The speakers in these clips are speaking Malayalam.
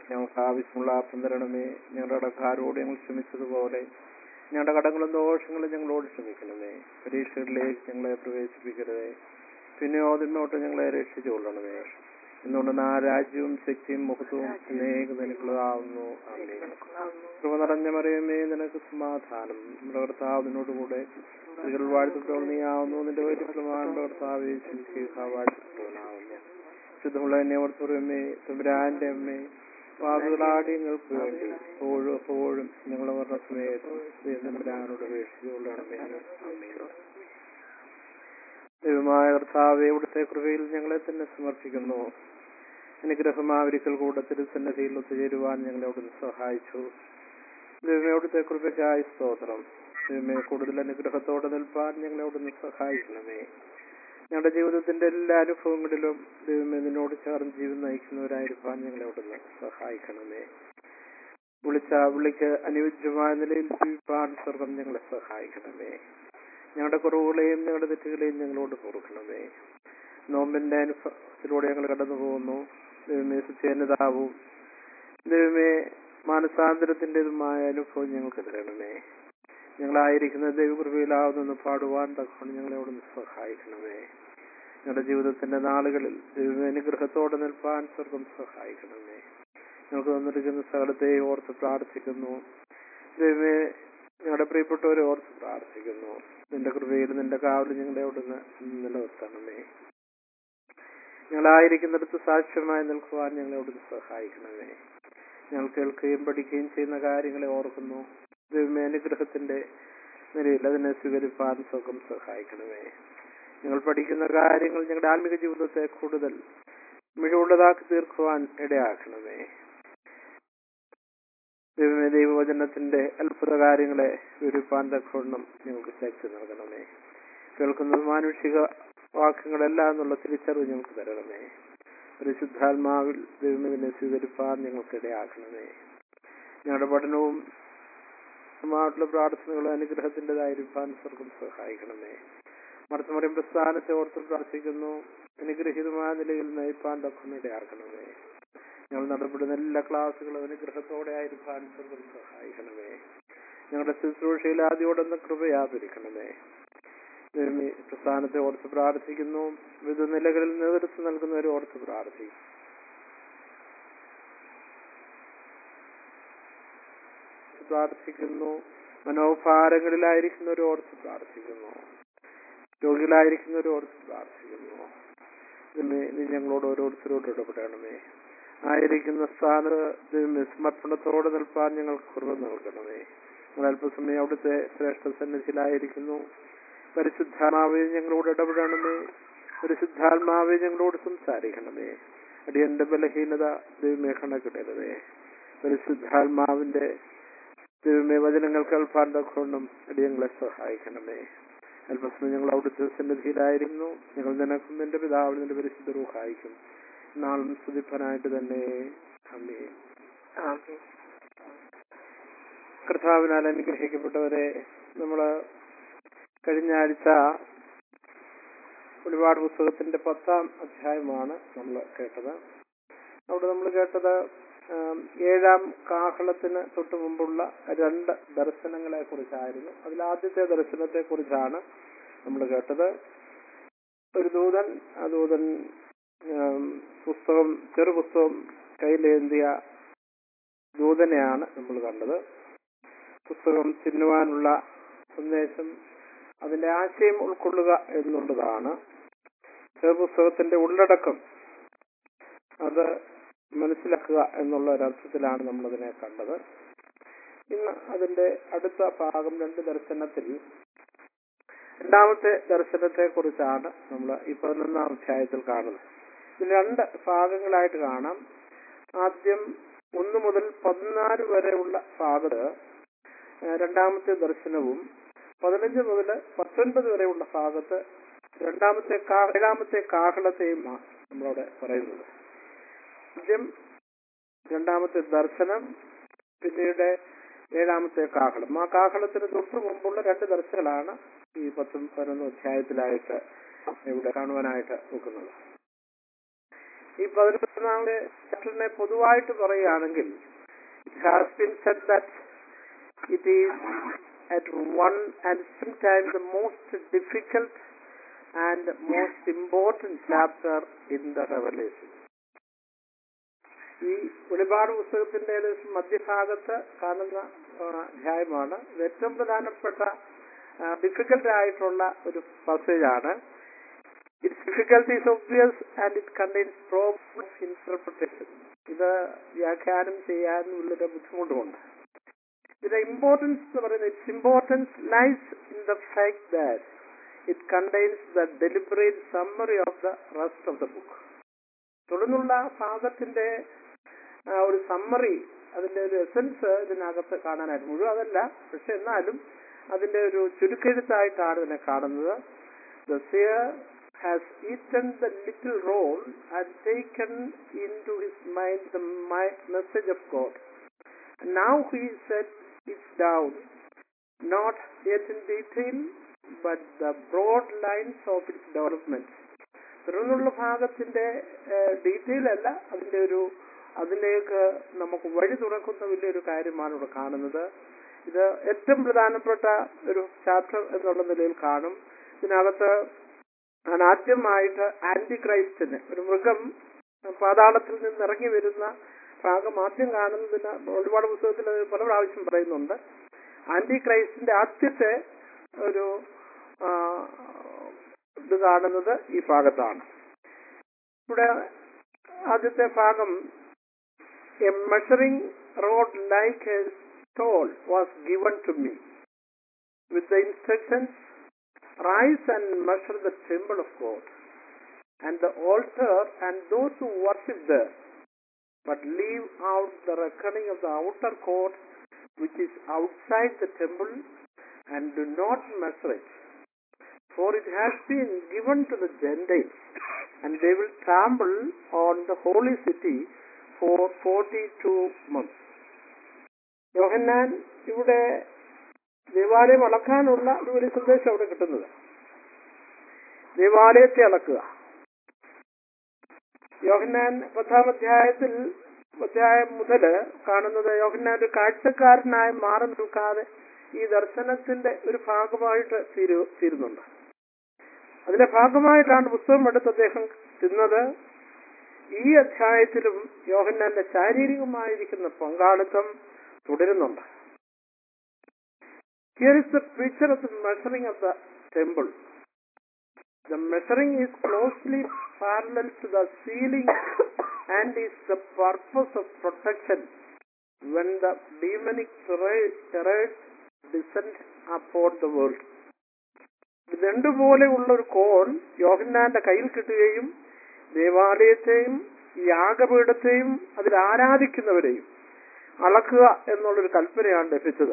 ഞങ്ങൾക്ക് ആവശ്യമുള്ള ആപ്പം തരണമേ ഞങ്ങളുടെ കടക്കാരോട് ഞങ്ങൾ ക്ഷമിച്ചതുപോലെ ഞങ്ങളുടെ കടങ്ങളും ദോഷങ്ങളും ഞങ്ങളോട് ക്ഷമിക്കണമേ പരീക്ഷകളിലേക്ക് ഞങ്ങളെ പ്രവേശിപ്പിക്കരുതേ പിന്നെ ഓതിനോട്ട് ഞങ്ങളെ രക്ഷിച്ചുകൊള്ളണമേ എന്തുകൊണ്ട് ആ രാജ്യവും ശക്തിയും മുഖത്തും അനേക നിനക്കുള്ളതാവുന്നു ആമേൻ കൃപ നിറഞ്ഞ മറിയമേ നിനക്ക് സമാധാനം നമ്മുടെ കർത്താവിനോടുകൂടെ സ്ത്രീകൾ വാഴ്ത്തപ്പെട്ടവൾ നീയാവുന്നു നിന്റെ വലിയ ഫലമാനുള്ള കർത്താവെ ശിശിഹ വാഴ്ത്തപ്പെട്ടവനാവുന്നു ശുദ്ധമുള്ള എന്നെ ഓർത്തുറമേ തുമ്പരാന്റെ അമ്മേ പാപികളാടിയങ്ങൾക്ക് വേണ്ടി എപ്പോഴും എപ്പോഴും ഞങ്ങൾ പറഞ്ഞ സമയത്തും ദൈവനോട് അപേക്ഷിച്ചുകൊള്ളണമേ അമ്മേ ദൈവമായ കർത്താവെ ഇവിടുത്തെ കൃപയിൽ ഞങ്ങളെ തന്നെ സമർപ്പിക്കുന്നു അനുഗ്രഹമാവരിക്കൽ കൂടെ തിരുസന്നതിയിൽ ഒത്തുചേരുവാൻ ഞങ്ങളെ അവിടുന്ന് സഹായിച്ചു ദൈവമേ അവിടുത്തെ കൃപയ്ക്കായി സ്തോത്രം ദൈവമേ കൂടുതൽ അനുഗ്രഹത്തോടെ നിൽപ്പാൻ ഞങ്ങളെ അവിടുന്ന് സഹായിക്കണമേ ഞങ്ങളുടെ ജീവിതത്തിന്റെ എല്ലാ അനുഭവങ്ങളിലും ദൈവമേ നിന്നോട് ചേർന്ന് ജീവൻ നയിക്കുന്നവരായിരിക്കാൻ ഞങ്ങളെ അവിടുന്ന് സഹായിക്കണമേ വിളിച്ച വിളിക്ക് അനുയോജ്യമായ നിലയിൽ ജീവിപ്പാൻ സ്വർഗം ഞങ്ങളെ സഹായിക്കണമേ ഞങ്ങളുടെ കുറവുകളെയും ഞങ്ങളുടെ തെറ്റുകളെയും ഞങ്ങളോട് പൊറുക്കണമേ നോമ്പിന്റെ അനുഭവത്തിലൂടെ ഞങ്ങൾ കടന്നു പോകുന്നു ദൈവമേ സുചേനതാവും ദൈവമേ മാനസാന്തരത്തിൻ്റെതുമായ അനുഭവം ഞങ്ങൾക്ക് തരണമേ ഞങ്ങളായിരിക്കുന്ന ദൈവകൃപയിലാവുന്നെന്ന് പാടുവാൻ തക്കൊണ്ട് ഞങ്ങളെ അവിടുന്ന് സഹായിക്കണമേ ഞങ്ങളുടെ ജീവിതത്തിന്റെ നാളുകളിൽ ദൈവമേ അനുഗ്രഹത്തോടെ നിൽപ്പാൻ സ്വർഗം സഹായിക്കണമേ ഞങ്ങൾക്ക് തന്നിരിക്കുന്ന സ്ഥലത്തെ ഓർത്ത് പ്രാർത്ഥിക്കുന്നു ദൈവമേ ഞങ്ങളുടെ പ്രിയപ്പെട്ടവരെ ഓർത്ത് പ്രാർത്ഥിക്കുന്നു നിന്റെ കൃപയിൽ നിന്റെ കാവൽ ഞങ്ങളെ അവിടുന്ന് നിലനിർത്തണമേ ഞങ്ങളായിരിക്കുന്നിടത്ത് സാക്ഷ്യമായി നിൽക്കുവാൻ ഞങ്ങളെ അവിടുന്ന് സഹായിക്കണമേ ഞങ്ങൾ കേൾക്കുകയും പഠിക്കുകയും ചെയ്യുന്ന കാര്യങ്ങളെ ഓർക്കുന്നു ദൈവമേ അനുഗ്രഹത്തിന്റെ നിലയിൽ അതിനെ സ്വീകരിപ്പാൻ സുഖം സഹായിക്കണമേ ഞങ്ങൾ പഠിക്കുന്ന കാര്യങ്ങൾ ഞങ്ങളുടെ ആത്മിക ജീവിതത്തെ കൂടുതൽ മിഴിവുള്ളതാക്കി തീർക്കുവാൻ ഇടയാക്കണമേ ദൈവമേ ദൈവവചനത്തിന്റെ അത്ഭുത കാര്യങ്ങളെ വിവരിപ്പാൻ തക്കവണ്ണം ഞങ്ങൾക്ക് ശക്തി നൽകണമേ കേൾക്കുന്ന മാനുഷിക വാക്യങ്ങളെല്ലാം എന്നുള്ള തിരിച്ചറിവ് ഞങ്ങൾക്ക് തരണമേ പരിശുദ്ധാത്മാവിൽ ദൈവമിനെ സ്വീകരിപ്പാൻ ഞങ്ങൾക്ക് ഇടയാക്കണമേ ഞങ്ങളുടെ പഠനവും മായിട്ടുള്ള പ്രാർത്ഥനകളും അനുഗ്രഹത്തിൻ്റെതായിരിക്കാൻ സ്വർഗം സഹായിക്കണമേ മർത്തമറിയും പ്രസ്ഥാനത്തെ ഓർത്ത് പ്രാർത്ഥിക്കുന്നു അനുഗ്രഹീതമായ നിലയിൽ നയിപ്പാൻ തക്കുന്ന ഇടയാക്കണമേ ഞങ്ങൾ നടപ്പെടുന്ന എല്ലാ ക്ലാസ്സുകളും അനുഗ്രഹത്തോടെ ആയിരിക്കാൻ സ്വർഗം സഹായിക്കണമേ ഞങ്ങളുടെ ശുശ്രൂഷയിൽ ആദ്യോടൊന്ന് കൃപയാതിരിക്കണമേ ദൈവമേ, പ്രസ്ഥാനത്തെ ഓർത്ത് പ്രാർത്ഥിക്കുന്നു വിവിധ നിലകളിൽ നേതൃത്വം നൽകുന്നവരെ ഓർത്ത് പ്രാർത്ഥിക്കും പ്രാർത്ഥിക്കുന്നു മനോഭാരങ്ങളിലായിരിക്കുന്നവരെ ഓർത്ത് പ്രാർത്ഥിക്കുന്നു രോഗികളായിരിക്കുന്നവരെ ഓർത്ത് പ്രാർത്ഥിക്കുന്നു ദൈവമേ, നീ ഞങ്ങളോട് ഓരോരുത്തരോട് ഇടപെടണമേ ആയിരിക്കുന്ന സ്ഥാനത്ത് സമർപ്പണത്തോടെ നിൽപ്പാൻ ഞങ്ങൾക്ക് കുറവ് നൽകണമേ ഞങ്ങൾ അല്പസമയം അവിടുത്തെ ശ്രേഷ്ഠ സന്നിധിയിലായിരിക്കുന്നു പരിശുദ്ധാത്മാവെ ഞങ്ങളോട് ഇടപെടണമേ പരിശുദ്ധാത്മാവെ ഞങ്ങളോട് സംസാരിക്കണമേ അടിയന്റെ ബലഹീനത ദൈവമേ കണക്കിടരുതേ പരിശുദ്ധാത്മാവിന്റെ ദൈവമേ വചനങ്ങൾ കേൾപ്പാൻ തക്കൊണ്ടും അടിയങ്ങളെ സഹായിക്കണമേ അല്പസമയം ഞങ്ങൾ അവിടുത്തെ സന്നിധിയിലായിരുന്നു ഞങ്ങൾ നിനക്കും നിന്റെ പിതാവിനും നിന്റെ പരിശുദ്ധ റൂഹായിക്കും നാളും സ്തുതിപ്പനായിട്ട് തന്നെ അമ്മേ കർത്താവിനാൽ അനുഗ്രഹിക്കപ്പെട്ടവരെ നമ്മള് കഴിഞ്ഞ ആഴ്ച ഒരുപാട് പുസ്തകത്തിന്റെ പത്താം അധ്യായമാണ് നമ്മൾ കേട്ടത് അവിടെ നമ്മൾ കേട്ടത് ആം, ഏഴാം കാഹളത്തിന് തൊട്ട് മുമ്പുള്ള രണ്ട് ദർശനങ്ങളെ കുറിച്ചായിരുന്നു അതിൽ ആദ്യത്തെ ദർശനത്തെ കുറിച്ചാണ് നമ്മൾ കേട്ടത് ഒരു ദൂതൻ ആ ദൂതൻ ആം, പുസ്തകം ചെറു പുസ്തകം കയ്യിലേന്തിയ ദൂതനെയാണ് നമ്മൾ കണ്ടത് പുസ്തകം തിന്നുവാനുള്ള സന്ദേശം അതിന്റെ ആശയം ഉൾക്കൊള്ളുക എന്നുള്ളതാണ് ചെറുപുസ്തകത്തിന്റെ ഉള്ളടക്കം അത് മനസ്സിലാക്കുക എന്നുള്ള ഒരർത്ഥത്തിലാണ് നമ്മളതിനെ കണ്ടത് ഇന്ന് അതിന്റെ അടുത്ത ഭാഗം രണ്ട് ദർശനത്തിൽ രണ്ടാമത്തെ ദർശനത്തെ കുറിച്ചാണ് നമ്മൾ ഈ പതിനൊന്നാം അധ്യായത്തിൽ കാണുന്നത് ഇതിന് രണ്ട് ഭാഗങ്ങളായിട്ട് കാണാം ആദ്യം ഒന്ന് മുതൽ പതിനാല് വരെയുള്ള ഭാഗത്ത് ഏഹ് രണ്ടാമത്തെ ദർശനവും പതിനഞ്ച് മുതൽ പത്തൊൻപത് വരെയുള്ള ഭാഗത്ത് രണ്ടാമത്തെ കാ- ഏഴാമത്തെ കാഹളത്തെയുമാണ് നമ്മളവിടെ പറയുന്നത് ആദ്യം രണ്ടാമത്തെ ദർശനം പിന്നീട് ഏഴാമത്തെ കാഹളം ആ കാഹളത്തിന് തൊട്ട് മുമ്പുള്ള രണ്ട് ദർശനങ്ങളാണ് ഈ പത്തും പതിനൊന്നും അധ്യായത്തിലായിട്ട് ഇവിടെ കാണുവാനായിട്ട് നോക്കുന്നത് ഈ പതിനൊന്നാമത്തെ ചാപ്റ്ററിനെ പൊതുവായിട്ട് പറയുകയാണെങ്കിൽ it has been said that it is at one and sometimes the most difficult and most important chapter in the revelation ഈ വെളിപാട് പുസ്തകത്തിന്റെ ഏകദേശം മധ്യഭാഗത്ത് കാണുന്ന ആ, അധ്യായമാണ് ഇത് ഏറ്റവും പ്രധാനപ്പെട്ട ഡിഫിക്കൽട്ട് ആയിട്ടുള്ള ഒരു പസേജാണ് it's difficult is obvious and it contains problem of interpretation ഇത് വ്യാഖ്യാനം ചെയ്യാനുള്ളൊരു ബുദ്ധിമുട്ടുമുണ്ട് ഇതിന്റെ ഇമ്പോർട്ടൻസ് എന്ന് പറയുന്നത് it's importance lies in the fact that it contains the deliberate summary of the rest of the book തുടർന്നുള്ള ഭാഗത്തിന്റെ ആ, ഒരു സമ്മറി അതിന്റെ ഒരു എസൻസ് ഇതിനകത്ത് കാണാനായിട്ട് മുഴുവൻ അതല്ല പക്ഷെ എന്നാലും അതിന്റെ ഒരു ചുരുക്കെഴുത്തായിട്ടാണ് ഇതിനെ കാണുന്നത് The seer has eaten the little roll and taken into his mind the mi- message of God. And now he sets it down, not yet in detail, but the broad lines of its development. തുടർന്നുള്ള ഭാഗത്തിന്റെ ഡീറ്റെയിൽ അല്ല അതിന്റെ ഒരു അതിലേക്ക് നമുക്ക് വഴി തുറക്കുന്ന വലിയൊരു കാര്യമാണ് ഇവിടെ കാണുന്നത് ഇത് ഏറ്റവും പ്രധാനപ്പെട്ട ഒരു ചാപ്റ്റർ എന്നുള്ള നിലയിൽ കാണും ഇതിനകത്ത് ഞാൻ ആദ്യമായിട്ട് ആന്റി ക്രൈസ്റ്റിന് ഒരു മൃഗം പാതാളത്തിൽ നിന്ന് ഇറങ്ങി വരുന്ന ഭാഗം ആദ്യം കാണുന്നതിന് ഒരുപാട് പുസ്തകത്തിൽ അത് പല പ്രാവശ്യം പറയുന്നുണ്ട് ആന്റി ക്രൈസ്റ്റിന്റെ ആദ്യത്തെ ഒരു ആ, ഇത് കാണുന്നത് ഈ ഭാഗത്താണ് ഇവിടെ ആദ്യത്തെ ഭാഗം a measuring rod like a staff was given to me with the instructions rise and measure the temple of God and the altar and those who worship there, but leave out the reckoning of the outer court which is outside the temple and do not measure it. For it has been given to the Gentiles, and they will trample on the holy city for 42 months. Yohannan ഇവിടെ ദേവാലയം അളക്കാനുള്ള ഒരു വലിയ സന്ദേശം അവിടെ കിട്ടുന്നത് ദേവാലയത്തെ അളക്കുക യോഹന്നാൻ പത്താം അധ്യായത്തിൽ അധ്യായം മുതൽ കാണുന്നത് യോഹന്നാൻ ഒരു കാഴ്ചക്കാരനായി മാറി നിൽക്കാതെ ഈ ദർശനത്തിന്റെ ഒരു ഭാഗമായിട്ട് തീരു തീരുന്നുണ്ട് അതിന്റെ ഭാഗമായിട്ടാണ് പുസ്തകം എടുത്ത് അദ്ദേഹം തിന്നത് ഈ അധ്യായത്തിലും യോഹന്നാന്റെ ശാരീരികമായിരിക്കുന്ന പങ്കാളിത്തം തുടരുന്നുണ്ട് Here is the picture of the measuring of the temple. The measuring is closely parallel to the sealing and is the purpose of protection when the demonic terror- terrors descend upon the world. ഇത് രണ്ടുപോലെയുള്ള ഒരു കോൺ യോഹന്നാന്റെ കയ്യിൽ കിട്ടുകയും ദേവാലയത്തെയും യാഗപീഠത്തെയും അതിൽ ആരാധിക്കുന്നവരെയും അളക്കുക എന്നുള്ളൊരു കൽപ്പനയാണ് ലഭിച്ചത്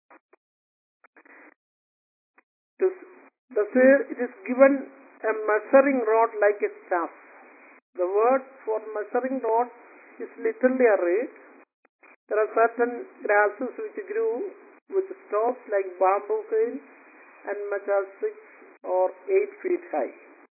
to- the say- it is given a measuring rod like a staff. The word for measuring rod is literally a reed. There are certain grasses which grew with stalks like bamboo canes and much as six or eight feet high.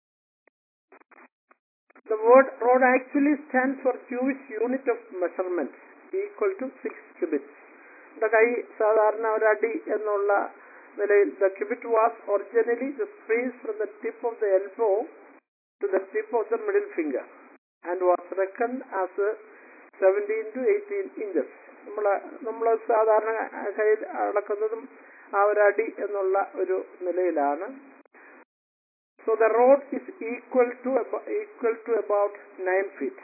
The word rod actually stands for Jewish unit of measurement equal to six cubits. The കൈ സാധാരണ ഒരു അടി എന്നുള്ള നിലയിൽ the cubit was originally the space from the tip of the elbow to the tip of the middle finger and was reckoned as uh, 17 to 18 inches. നമ്മൾ നമ്മൾ സാധാരണ കൈ അളക്കുന്നതും ആ ഒരു അടി എന്നുള്ള ഒരു നിലയിലാണ് so the rod is equal to equal to about nine feet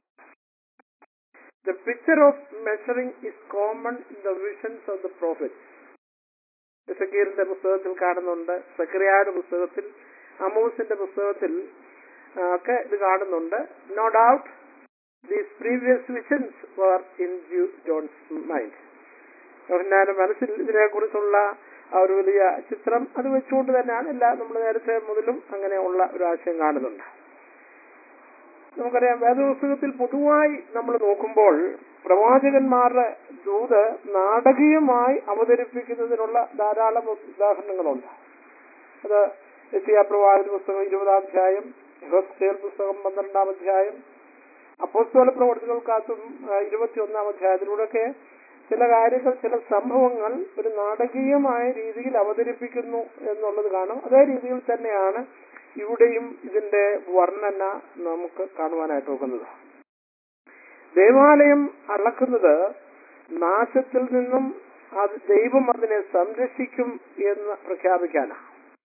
the picture of measuring is common in the visions of the prophet എസക്കീറിന്റെ പുസ്തകത്തിൽ കാണുന്നുണ്ട് സക്രിയയുടെ പുസ്തകത്തിൽ അമൂസിന്റെ പുസ്തകത്തിൽ ആ, ഒക്കെ ഇത് കാണുന്നുണ്ട് no doubt these previous visions were in John's mind യോഹന്നാന്റെ മനസ്സിൽ ഇതിനെക്കുറിച്ചുള്ള ആ ഒരു വലിയ ചിത്രം അത് വെച്ചുകൊണ്ട് തന്നെയാണ് എല്ലാ നമ്മൾ നേരത്തെ മുതലും അങ്ങനെയുള്ള ഒരു ആശയം കാണുന്നുണ്ട് നമുക്കറിയാം വേദപുസ്തകത്തിൽ പൊതുവായി നമ്മൾ നോക്കുമ്പോൾ പ്രവാചകന്മാരുടെ ദൂത് നാടകീയമായി അവതരിപ്പിക്കുന്നതിനുള്ള ധാരാളം ഉദാഹരണങ്ങളുണ്ട് അത് എത്തിയ പ്രവാചക പുസ്തകം ഇരുപതാം അധ്യായം ഹെസ്കേൽ പുസ്തകം പന്ത്രണ്ടാം അധ്യായം അപ്പോസ്തോല പ്രവർത്തനങ്ങൾക്കകത്തും ഇരുപത്തിയൊന്നാം അധ്യായത്തിലൂടെയൊക്കെ ചില കാര്യങ്ങൾ ചില സംഭവങ്ങൾ ഒരു നാടകീയമായ രീതിയിൽ അവതരിപ്പിക്കുന്നു എന്നുള്ളത് കാണും അതേ രീതിയിൽ തന്നെയാണ് ഇവിടെയും ഇതിന്റെ വർണ്ണന നമുക്ക് കാണുവാനായിട്ട് നോക്കുന്നത് ദേവാലയം അളക്കുന്നത് നാശത്തിൽ നിന്നും അത് ദൈവം അതിനെ സംരക്ഷിക്കും എന്ന് പ്രഖ്യാപിക്കാനാണ്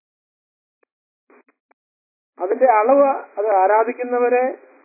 അതിന്റെ അളവ് അത് ആരാധിക്കുന്നവരെ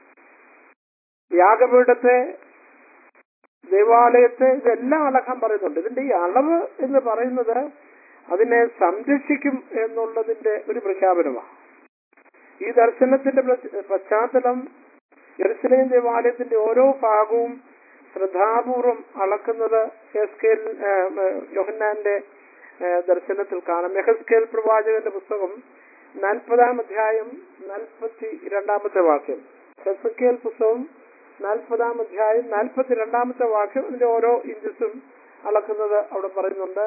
യാഗപീഠത്തെ ദേവാലയത്തെ ഇതെല്ലാം അളക്കാൻ പറയുന്നുണ്ട് ഇതിന്റെ ഈ അളവ് എന്ന് പറയുന്നത് അതിനെ സംരക്ഷിക്കും എന്നുള്ളതിന്റെ ഒരു പ്രഖ്യാപനമാണ് ഈ ദർശനത്തിന്റെ പ്രച- പശ്ചാത്തലം ജെറുസലേം ദേവാലയത്തിന്റെ ഓരോ ഭാഗവും ശ്രദ്ധാപൂർവം അളക്കുന്നത് ഹെസ്കേൽ യോഹന്നാന്റെ ഏ, ദർശനത്തിൽ കാണാം യഹസ്കേൽ പ്രവാചകന്റെ പുസ്തകം നാൽപ്പതാം അധ്യായം നാൽപ്പത്തി രണ്ടാമത്തെ വാക്യം ഹെസ്കേൽ പുസ്തകം നാൽപ്പതാം അധ്യായം നാൽപ്പത്തി രണ്ടാമത്തെ വാക്യം ഇതിന്റെ ഓരോ ഇഞ്ചസും അളക്കുന്നത് അവിടെ പറയുന്നുണ്ട്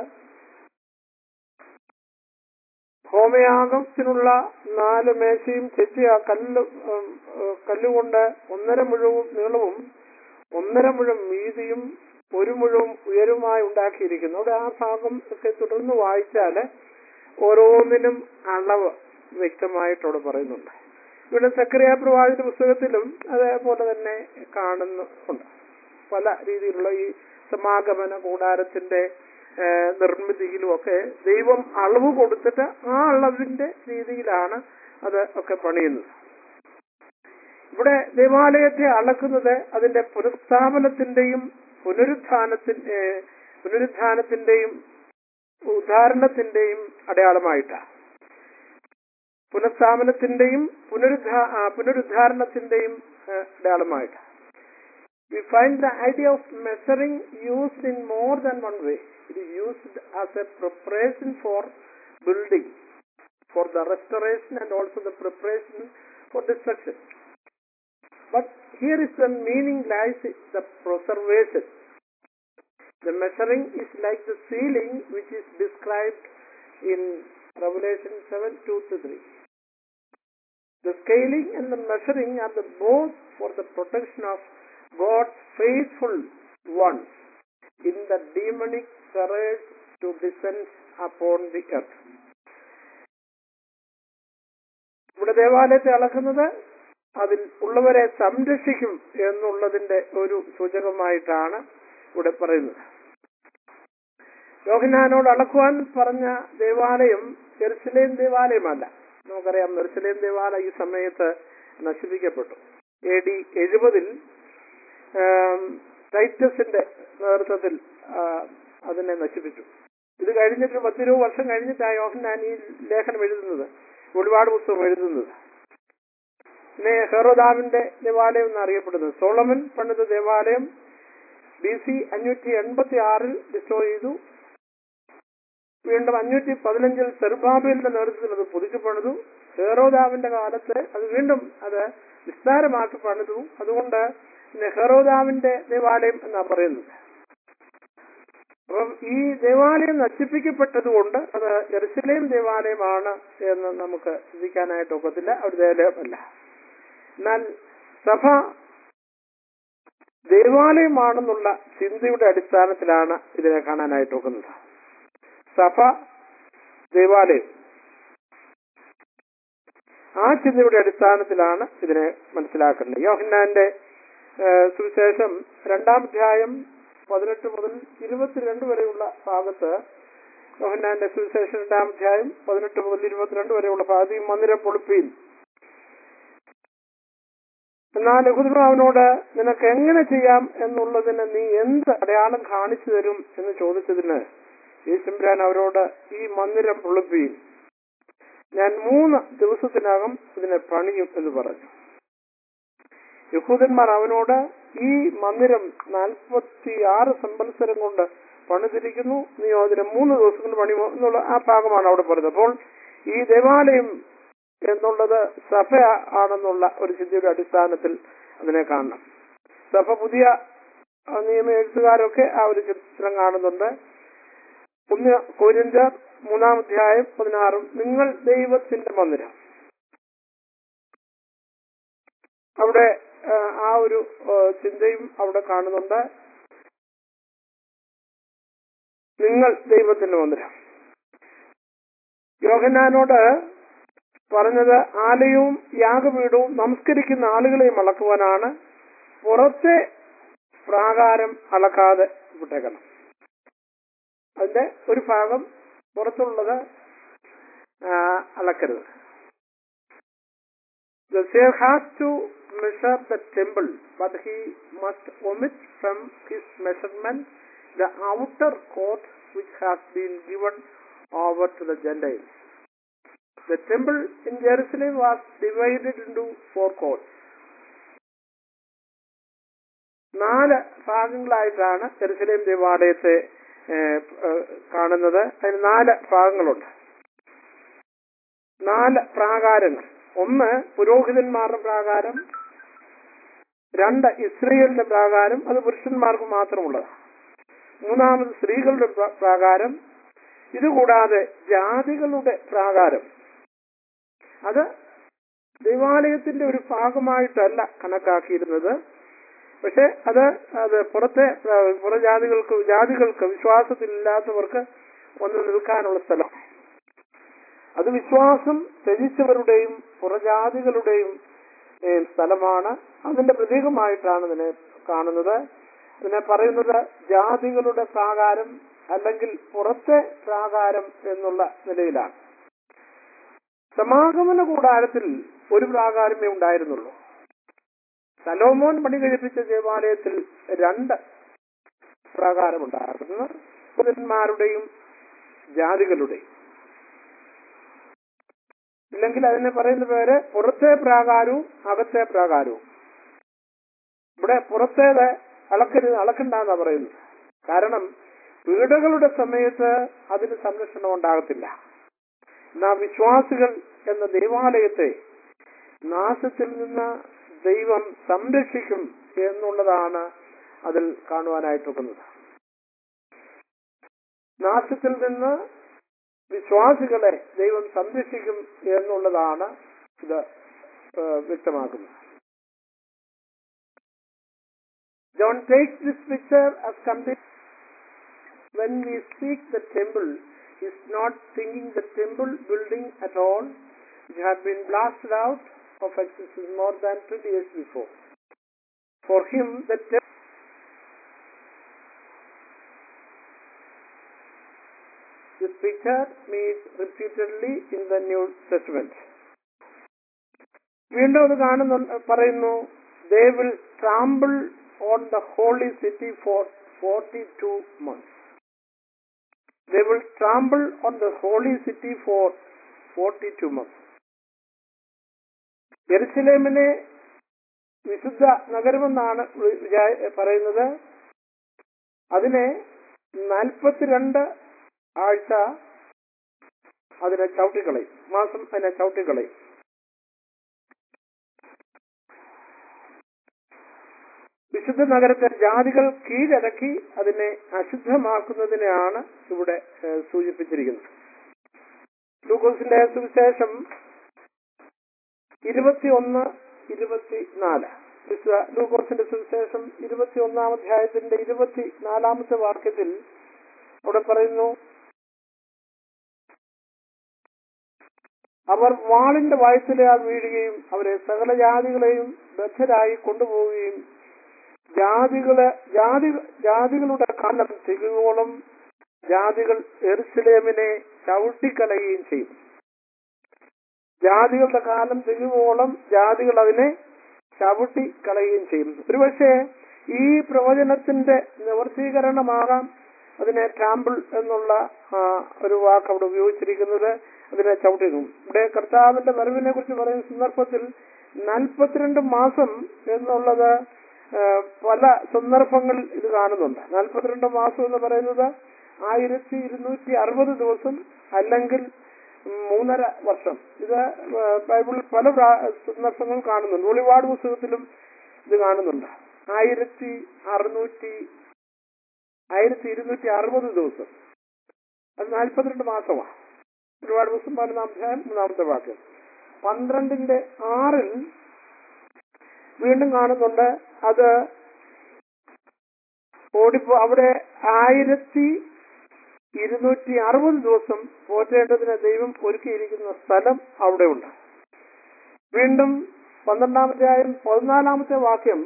ഹോമയാഗത്തിനുള്ള നാല് മേശയും ചെത്തിയ കല്ല് ഉം, ഉം, കല്ലുകൊണ്ട് ഒന്നര മുഴവും നീളവും ഒന്നര മുഴം വീതിയും ഒരു മുഴവും ഉയരവുമായി ഉണ്ടാക്കിയിരിക്കുന്നു അവിടെ ആ ഭാഗം ഒക്കെ തുടർന്ന് വായിച്ചാല് ഓരോന്നിനും അളവ് വ്യക്തമായിട്ട് അവിടെ പറയുന്നുണ്ട് ഇവിടെ സക്രിയ പ്രവാചക പുസ്തകത്തിലും അതേപോലെ തന്നെ കാണുന്നുണ്ട് പല രീതിയിലുള്ള ഈ സമാഗമന കൂടാരത്തിന്റെ ഏഹ്, നിർമ്മിതിയിലും ഒക്കെ ദൈവം അളവ് കൊടുത്തിട്ട് ആ അളവിന്റെ രീതിയിലാണ് അത് ഒക്കെ പണിയുന്നത് ഇവിടെ ദേവാലയത്തെ അളക്കുന്നത് അതിന്റെ പുനഃസ്ഥാപനത്തിന്റെയും പുനരുത്ഥാനത്തിന്റെ പുനരുത്ഥാനത്തിന്റെയും ഉദാഹരണത്തിന്റെയും അടയാളമായിട്ടാണ് പുനഃസ്ഥാപനത്തിന്റെയും പുനരുദ്ധാ ആ, പുനരുദ്ധാരണത്തിന്റെയും ഏഹ്, അടയാളമായിട്ടാണ് we find the idea of measuring used in more than one way. It is used as a preparation for building, for the restoration and also the preparation for destruction. But here is the meaning lies in the preservation. The measuring is like the sealing which is described in Revelation 7 2 to 3. The scaling and the measuring are the both for the protection of God's faithful ones in the demonic terrors to descend upon the earth. ഇവിടെ ദേവാലയത്തെ അളക്കുന്നത് അതിൽ ഉള്ളവരെ സംരക്ഷിക്കും എന്നുള്ളതിന്റെ ഒരു സൂചകമായിട്ടാണ് ഇവിടെ പറയുന്നത് യോഹനാനോട് അളക്കുവാൻ പറഞ്ഞ ദേവാലയം ജെറുസലേം ദേവാലയമല്ല നമുക്കറിയാം ജെറുസലേം ദേവാലയം ഈ സമയത്ത് നശിപ്പിക്കപ്പെട്ടു എ ഡി എഴുപതിൽ ടൈറ്റസിന്റെ നേതൃത്വത്തിൽ ആ, അതിനെ നശിപ്പിച്ചു ഇത് കഴിഞ്ഞിട്ട് പത്തിരുപത് വർഷം കഴിഞ്ഞിട്ടാണ് യോഹന്നാൻ ഈ ലേഖനം എഴുതുന്നത് ഒരുപാട് പുസ്തകം എഴുതുന്നത് പിന്നെ ഹെറോദാവിന്റെ ദേവാലയം എന്നറിയപ്പെടുന്നത് സോളമൻ പണിത ദേവാലയം ബി സി അഞ്ഞൂറ്റി എൺപത്തി ആറിൽ ഡിസ്ട്രോയ് ചെയ്തു വീണ്ടും അഞ്ഞൂറ്റി പതിനഞ്ചിൽ സെറുബാബേലിന്റെ നേതൃത്വത്തിൽ അത് പുതുക്കി പണിതു ഹെറോദാവിന്റെ കാലത്ത് അത് വീണ്ടും അത് വിസ്താരമാക്കി പണിതു അതുകൊണ്ട് നെഹ്റോദാവിന്റെ ദേവാലയം എന്നാ പറയുന്നത് അപ്പം ഈ ദേവാലയം നശിപ്പിക്കപ്പെട്ടതുകൊണ്ട് അത് ജെറുസലേം ദേവാലയമാണ് എന്ന് നമുക്ക് ചിന്തിക്കാനായിട്ട് ഒക്കത്തില്ല ഒരു ദേവാലയമല്ല എന്നാൽ സഭ ദേവാലയമാണെന്നുള്ള ചിന്തയുടെ അടിസ്ഥാനത്തിലാണ് ഇതിനെ കാണാനായിട്ട് ഒക്കുന്നത് സഭ ദേവാലയം ആ ചിന്തയുടെ അടിസ്ഥാനത്തിലാണ് ഇതിനെ മനസ്സിലാക്കേണ്ടത് യോഹന്നാന്റെ ഏഹ്, സുവിശേഷം രണ്ടാം അധ്യായം പതിനെട്ട് മുതൽ ഇരുപത്തിരണ്ട് വരെയുള്ള ഭാഗത്ത് യോഹന്നാന്റെ സുവിശേഷം രണ്ടാം അധ്യായം പതിനെട്ട് മുതൽ ഇരുപത്തിരണ്ട് വരെയുള്ള ഭാഗത്ത് ഈ മന്ദിരം പൊളിപ്പീൻ എന്നാൽ യഹൂദനാവിനോട് നിനക്ക് എങ്ങനെ ചെയ്യാം എന്നുള്ളതിന് നീ എന്ത് അടയാളം കാണിച്ചു തരും എന്ന് ചോദിച്ചതിന് യേശുരാൻ അവരോട് ഈ മന്ദിരം പൊളിപ്പീൻ ഞാൻ മൂന്ന് ദിവസത്തിനകം ഇതിനെ പണിയും എന്ന് പറഞ്ഞു യഹൂദന്മാർ അവനോട് ഈ മന്ദിരം നാൽപ്പത്തി ആറ് സംവത്സരം കൊണ്ട് പണിതിരിക്കുന്നു നീ അതിനെ മൂന്ന് ദിവസം കൊണ്ട് പണിയുമോ എന്നുള്ള ആ ഭാഗമാണ് അവിടെ പറയുന്നത് അപ്പോൾ ഈ ദേവാലയം എന്നുള്ളത് സഭ ആണെന്നുള്ള ഒരു ചിന്തയുടെ അടിസ്ഥാനത്തിൽ അതിനെ കാണണം സഭ പുതിയ ആ, നിയമ എഴുത്തുകാരൊക്കെ ആ ഒരു ചിത്രം കാണുന്നുണ്ട് ഒന്ന് കോരിന്തർ മൂന്നാം അധ്യായം പതിനാറും നിങ്ങൾ ദൈവത്തിന്റെ മന്ദിരം അവിടെ ആ, ആ ഒരു ആ, ചിന്തയും അവിടെ കാണുന്നുണ്ട് നിങ്ങൾ ദൈവത്തിന്റെ മന്ദിരം യോഹന്നാനോട് പറഞ്ഞത് ആലയവും യാഗപീഠവും നമസ്കരിക്കുന്ന ആളുകളെയും അളക്കുവാനാണ് പുറത്തെ പ്രാകാരം അളക്കാതെ വിട്ടേക്കണം അതിന്റെ ഒരു ഭാഗം പുറത്തുള്ളത് ആ, അളക്കരുത് The Savior has to measure the temple, but he must omit from his measurement the outer court which has been given over to the Gentiles. The temple in Jerusalem was divided into four courts. നാല് ഭാഗങ്ങളായിട്ടാണ് ജെറുസലേം ദേവാലയത്തെ ഏഹ്, ഏഹ്, കാണുന്നത് അതിന് നാല് ഭാഗങ്ങളുണ്ട് നാല് പ്രാകാരങ്ങൾ ഒന്ന് പുരോഹിതന്മാരുടെ പ്രാകാരം രണ്ട് ഇസ്രയേലിന്റെ പ്രാകാരം അത് പുരുഷന്മാർക്ക് മാത്രമുള്ളതാണ് മൂന്നാമത് സ്ത്രീകളുടെ പ്ര- പ്രാകാരം ഇതുകൂടാതെ ജാതികളുടെ പ്രാകാരം അത് ദൈവാലയത്തിന്റെ ഒരു ഭാഗമായിട്ടല്ല കണക്കാക്കിയിരുന്നത് പക്ഷെ അത് അത് പുറത്തെ ആ, പുറജാതികൾക്ക് ജാതികൾക്ക് വിശ്വാസത്തിലില്ലാത്തവർക്ക് ഒന്ന് നിൽക്കാനുള്ള സ്ഥലം അത് വിശ്വാസം ത്യജിച്ചവരുടെയും പുറജാതികളുടെയും ഏ, സ്ഥലമാണ് അതിന്റെ പ്രതീകമായിട്ടാണ് ഇതിനെ കാണുന്നത് ഇതിനെ പറയുന്നത് ജാതികളുടെ പ്രാകാരം അല്ലെങ്കിൽ പുറത്തെ പ്രാകാരം എന്നുള്ള നിലയിലാണ് സമാഗമന കൂടാരത്തിൽ ഒരു പ്രാകാരമേ ഉണ്ടായിരുന്നുള്ളൂ സലോമോൻ പണി കഴിപ്പിച്ച ദേവാലയത്തിൽ രണ്ട് പ്രാകാരമുണ്ടായിരുന്നു പുരുഷന്മാരുടെയും ജാതികളുടെയും ഇല്ലെങ്കിൽ അതിനെ പറയുന്ന പേര് പുറത്തെ പ്രാകാരവും അകത്തെ പ്രാകാരവും ഇവിടെ പുറത്തേത് അളക്കരുത് അളക്കണ്ടെന്നാ പറയുന്നത് കാരണം വീടുകളുടെ സമയത്ത് അതിന് സംരക്ഷണം ഉണ്ടാകത്തില്ല എന്നാ വിശ്വാസികൾ എന്ന ദൈവാലയത്തെ നാശത്തിൽ നിന്ന് ദൈവം സംരക്ഷിക്കും എന്നുള്ളതാണ് അതിൽ കാണുവാനായിട്ടൊക്കുന്നത് നാശത്തിൽ നിന്ന് വിശ്വാസികളെ ദൈവം സംരക്ഷിക്കും എന്നുള്ളതാണ് ഇത് ഏഹ്, വ്യക്തമാക്കുന്നത് John takes this picture as complete. When we speak the temple, is not thinking the temple building at all, which had been blasted out of existence more than 20 years before. For him, the temple This picture meets repeatedly in the New Testament. വീണ്ടും അത് കാണുന്നു പറയുന്നു they will trample on the holy city for forty two months they will trample on the holy city for forty two months എരുസലേമിനെ വിശുദ്ധ നഗരമെന്നാണ് വി- വിചാ- പറയുന്നത് അതിനെ നാൽപ്പത്തിരണ്ട് ആഴ്ച അതിനെ ചവിട്ടിക്കളയും മാസം അതിനെ ചവിട്ടിക്കളയും വിശുദ്ധ നഗരത്തെ ജാതികൾ കീഴടക്കി അതിനെ അശുദ്ധമാക്കുന്നതിനെയാണ് ഇവിടെ ഏഹ്, സൂചിപ്പിച്ചിരിക്കുന്നത് ലൂക്കോസിന്റെ സുവിശേഷം ഇരുപത്തിയൊന്ന് ഇരുപത്തിനാല് വിശുദ്ധ ലൂക്കോസിന്റെ സുവിശേഷം ഇരുപത്തിയൊന്നാം അധ്യായത്തിന്റെ ഇരുപത്തിനാലാമത്തെ വാക്യത്തിൽ അവിടെ പറയുന്നു അവർ വാളിന്റെ വായ്ത്തലയാൽ വീഴുകയും അവരെ സകല ജാതികളെയും ബദ്ധരായി കൊണ്ടുപോവുകയും ജാതികളെ ജാതി ജാതികളുടെ കാലം തികയോളം ജാതികൾ എറുസലേമിനെ ചവിട്ടിക്കളയുകയും ചെയ്യും ജാതികളുടെ കാലം തികയോളം ജാതികൾ അതിനെ ചവിട്ടി കളയുകയും ചെയ്യും ഒരുപക്ഷെ ഈ പ്രവചനത്തിന്റെ നിവർത്തീകരണമാകാം അതിനെ ടാമ്പിൾ എന്നുള്ള ആ, ഒരു വാക്ക് അവിടെ ഉപയോഗിച്ചിരിക്കുന്നത് അതിനെ ചവിട്ടിക്കും ഇവിടെ കർത്താവിന്റെ വരവിനെ കുറിച്ച് പറയുന്ന സന്ദർഭത്തിൽ നാൽപ്പത്തിരണ്ട് മാസം എന്നുള്ളത് ആ, പല സന്ദർഭങ്ങൾ ഇത് കാണുന്നുണ്ട് നാൽപ്പത്തിരണ്ട് മാസം എന്ന് പറയുന്നത് ആയിരത്തി ഇരുന്നൂറ്റി അറുപത് ദിവസം അല്ലെങ്കിൽ മൂന്നര വർഷം ഇത് ആ, ബൈബിളിൽ പല പ്രാ- സന്ദർഭങ്ങൾ കാണുന്നുണ്ട് വെളിപാട് പുസ്തകത്തിലും ഇത് കാണുന്നുണ്ട് ആയിരത്തി അറുന്നൂറ്റി ആയിരത്തി ഇരുന്നൂറ്റി അറുപത് ദിവസം അത് നാൽപ്പത്തിരണ്ട് മാസമാണ് ഒരുപാട് ദിവസം പതിനൊന്നാം അധ്യായം മൂന്നാമത്തെ വാക്യം പന്ത്രണ്ടിന്റെ ആറിൽ വീണ്ടും കാണുന്നുണ്ട് അത് ഓടിപ്പോ അവിടെ ആയിരത്തി ഇരുന്നൂറ്റി അറുപത് ദിവസം പോറ്റേണ്ടതിന് ദൈവം ഒരുക്കിയിരിക്കുന്ന സ്ഥലം അവിടെ ഉണ്ട് വീണ്ടും പന്ത്രണ്ടാമത്തെ ആയും പതിനാലാമത്തെ വാക്യം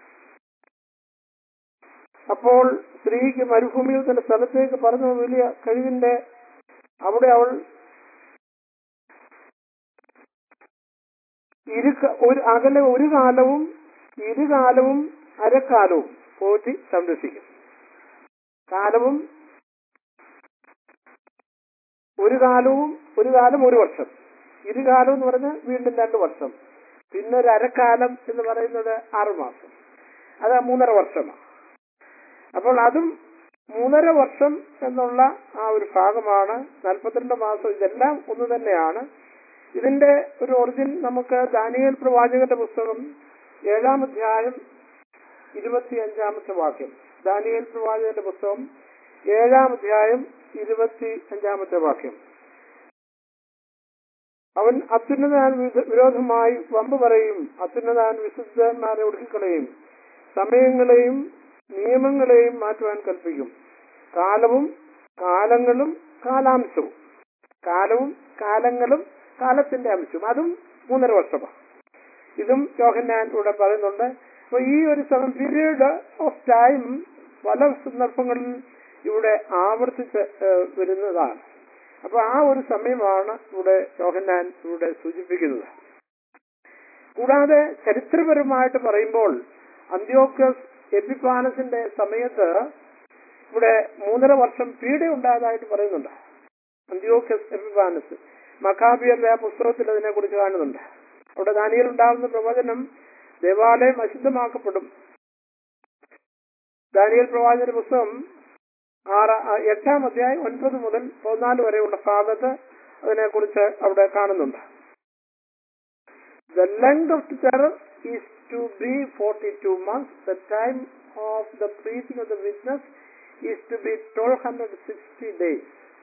അപ്പോൾ സ്ത്രീക്ക് മരുഭൂമിയിൽ തന്റെ സ്ഥലത്തേക്ക് പറഞ്ഞു വലിയ കഴിവിന്റെ അവിടെ അവൾ ഇരു ഒരു അകലെ ഒരു കാലവും ഇരുകാലവും അരക്കാലവും പോറ്റി സംരക്ഷിക്കും കാലവും ഒരു കാലവും ഒരു കാലം ഒരു വർഷം ഇരുകാലം എന്ന് പറഞ്ഞാൽ വീണ്ടും രണ്ട് വർഷം പിന്നെ ഒരു അരക്കാലം എന്ന് പറയുന്നത് ആറുമാസം അത് മൂന്നര വർഷമാണ് അപ്പോൾ അതും മൂന്നര വർഷം എന്നുള്ള ആ ഒരു ഭാഗമാണ് നാൽപ്പത്തിരണ്ട് മാസം ഇതെല്ലാം ഒന്ന് തന്നെയാണ് ഇതിന്റെ ഒരു ഒറിജിൻ നമുക്ക് ദാനിയേൽ പ്രവാചകന്റെ പുസ്തകം ഏഴാം അധ്യായം ഇരുപത്തി അഞ്ചാമത്തെ വാക്യം ദാനിയേൽ പ്രവാചകന്റെ പുസ്തകം ഏഴാം അധ്യായം ഇരുപത്തി അഞ്ചാമത്തെ വാക്യം അവൻ അത്യുന്നതാൻ വിധ- വിരോധമായി വമ്പ് പറയും അത്യുന്നതാൻ വിശുദ്ധന്മാരെ ഒടുക്കിക്കളയും സമയങ്ങളെയും നിയമങ്ങളെയും മാറ്റുവാൻ കൽപ്പിക്കും കാലവും കാലങ്ങളും കാലാംശവും കാലവും കാലങ്ങളും കാലത്തിന്റെ അംശവും അതും മൂന്നര വർഷമാണ് ഇതും യോഹന്നാൻ ഇവിടെ പറയുന്നുണ്ട് അപ്പൊ ഈ ഒരു സെവൻ പീരീഡ് ഓഫ് ടൈം പല സന്ദർഭങ്ങളിൽ ഇവിടെ ആവർത്തിച്ച് ഏഹ്, വരുന്നതാണ് അപ്പൊ ആ ഒരു സമയമാണ് ഇവിടെ യോഹന്നാൻ ഇവിടെ സൂചിപ്പിക്കുന്നത് കൂടാതെ ചരിത്രപരമായിട്ട് പറയുമ്പോൾ അന്ത്യോക്കസ് എപ്പിപ്പാനസിന്റെ സമയത്ത് ഇവിടെ മൂന്നര വർഷം പീഡ ഉണ്ടായതായിട്ട് പറയുന്നുണ്ട് അന്ത്യോക്കസ് എപ്പിപ്പാനസ് മക്കാബിയന്റെ ആ പുസ്തകത്തിൽ അതിനെ കുറിച്ച് കാണുന്നുണ്ട് അവിടെ ദാനിയിൽ ഉണ്ടാകുന്ന പ്രവചനം ദേവാലയം അശുദ്ധമാക്കപ്പെടും ദാനിയൽ പ്രവാചന പുസ്തകം ആറ് ആ, എട്ടാം അധ്യായം ഒൻപത് മുതൽ പതിനാല് വരെയുള്ള ഭാഗത്ത് അതിനെക്കുറിച്ച് അവിടെ കാണുന്നുണ്ട് The length of the terror is to be 42 months. The time of the preaching of the witness is to be 1260 days.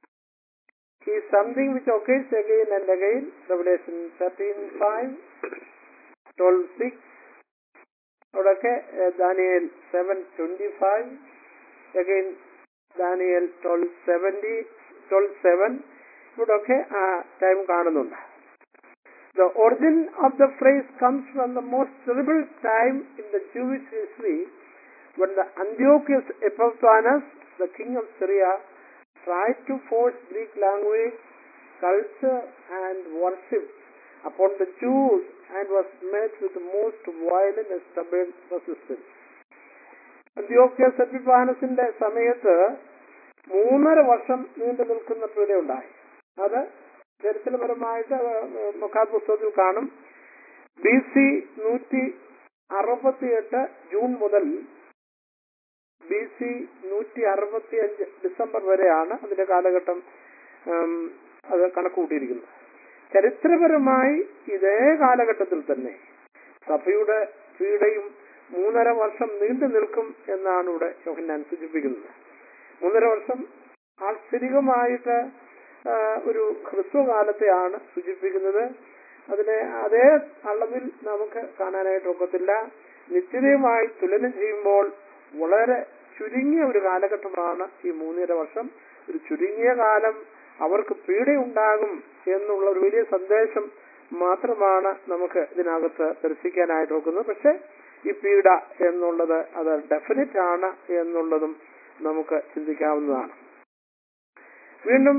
Is something which occurs again and again. Revelation 13:5, 12:6. അവിടെയൊക്കെ Daniel seven twenty five again Daniel twelve seventy twelve seven ഇവിടെയൊക്കെ ആ ടൈം കാണുന്നുണ്ട് The origin of the phrase comes from the most terrible time in the Jewish history when the Antiochus Epiphanes, the king of Syria, tried to force Greek language, culture and worship upon the Jews and was met with the most violent and stubborn resistance. അന്ത്യോക്യസ് എപ്പിഫാനസിന്റെ സമയത്ത് മൂന്നര വർഷം നീണ്ടു നിൽക്കുന്ന പീഡയുണ്ടായി അത് ചരിത്രപരമായിട്ട് മൊക്കാ പുസ്തകത്തിൽ കാണും ബി സി നൂറ്റി അറുപത്തിയെട്ട് ജൂൺ മുതൽ ബി സി നൂറ്റി അറുപത്തി അഞ്ച് ഡിസംബർ വരെയാണ് അതിന്റെ കാലഘട്ടം ഉം, അത് കണക്കുകൂട്ടിയിരിക്കുന്നത് ചരിത്രപരമായി ഇതേ കാലഘട്ടത്തിൽ തന്നെ സഭയുടെ പീഡയും മൂന്നര വർഷം നീണ്ടു നിൽക്കും എന്നാണ് ഇവിടെ യോഹന്നാൻ സൂചിപ്പിക്കുന്നത് മൂന്നര വർഷം ആശ്ചര്യമായിട്ട് ആ, ഒരു ഹ്രസ്വകാലത്തെയാണ് സൂചിപ്പിക്കുന്നത് അതിനെ അതേ അളവിൽ നമുക്ക് കാണാനായിട്ട് ഒക്കത്തില്ല നിശ്ചിതമായി തുലനം ചെയ്യുമ്പോൾ വളരെ ചുരുങ്ങിയ ഒരു കാലഘട്ടമാണ് ഈ മൂന്നര വർഷം ഒരു ചുരുങ്ങിയ കാലം അവർക്ക് പീഡയുണ്ടാകും എന്നുള്ള ഒരു വലിയ സന്ദേശം മാത്രമാണ് നമുക്ക് ഇതിനകത്ത് ദർശിക്കാനായിട്ട് നോക്കുന്നത് പക്ഷെ ഈ പീഡ എന്നുള്ളത് അത് ഡെഫിനറ്റ് ആണ് എന്നുള്ളതും നമുക്ക് ചിന്തിക്കാവുന്നതാണ് വീണ്ടും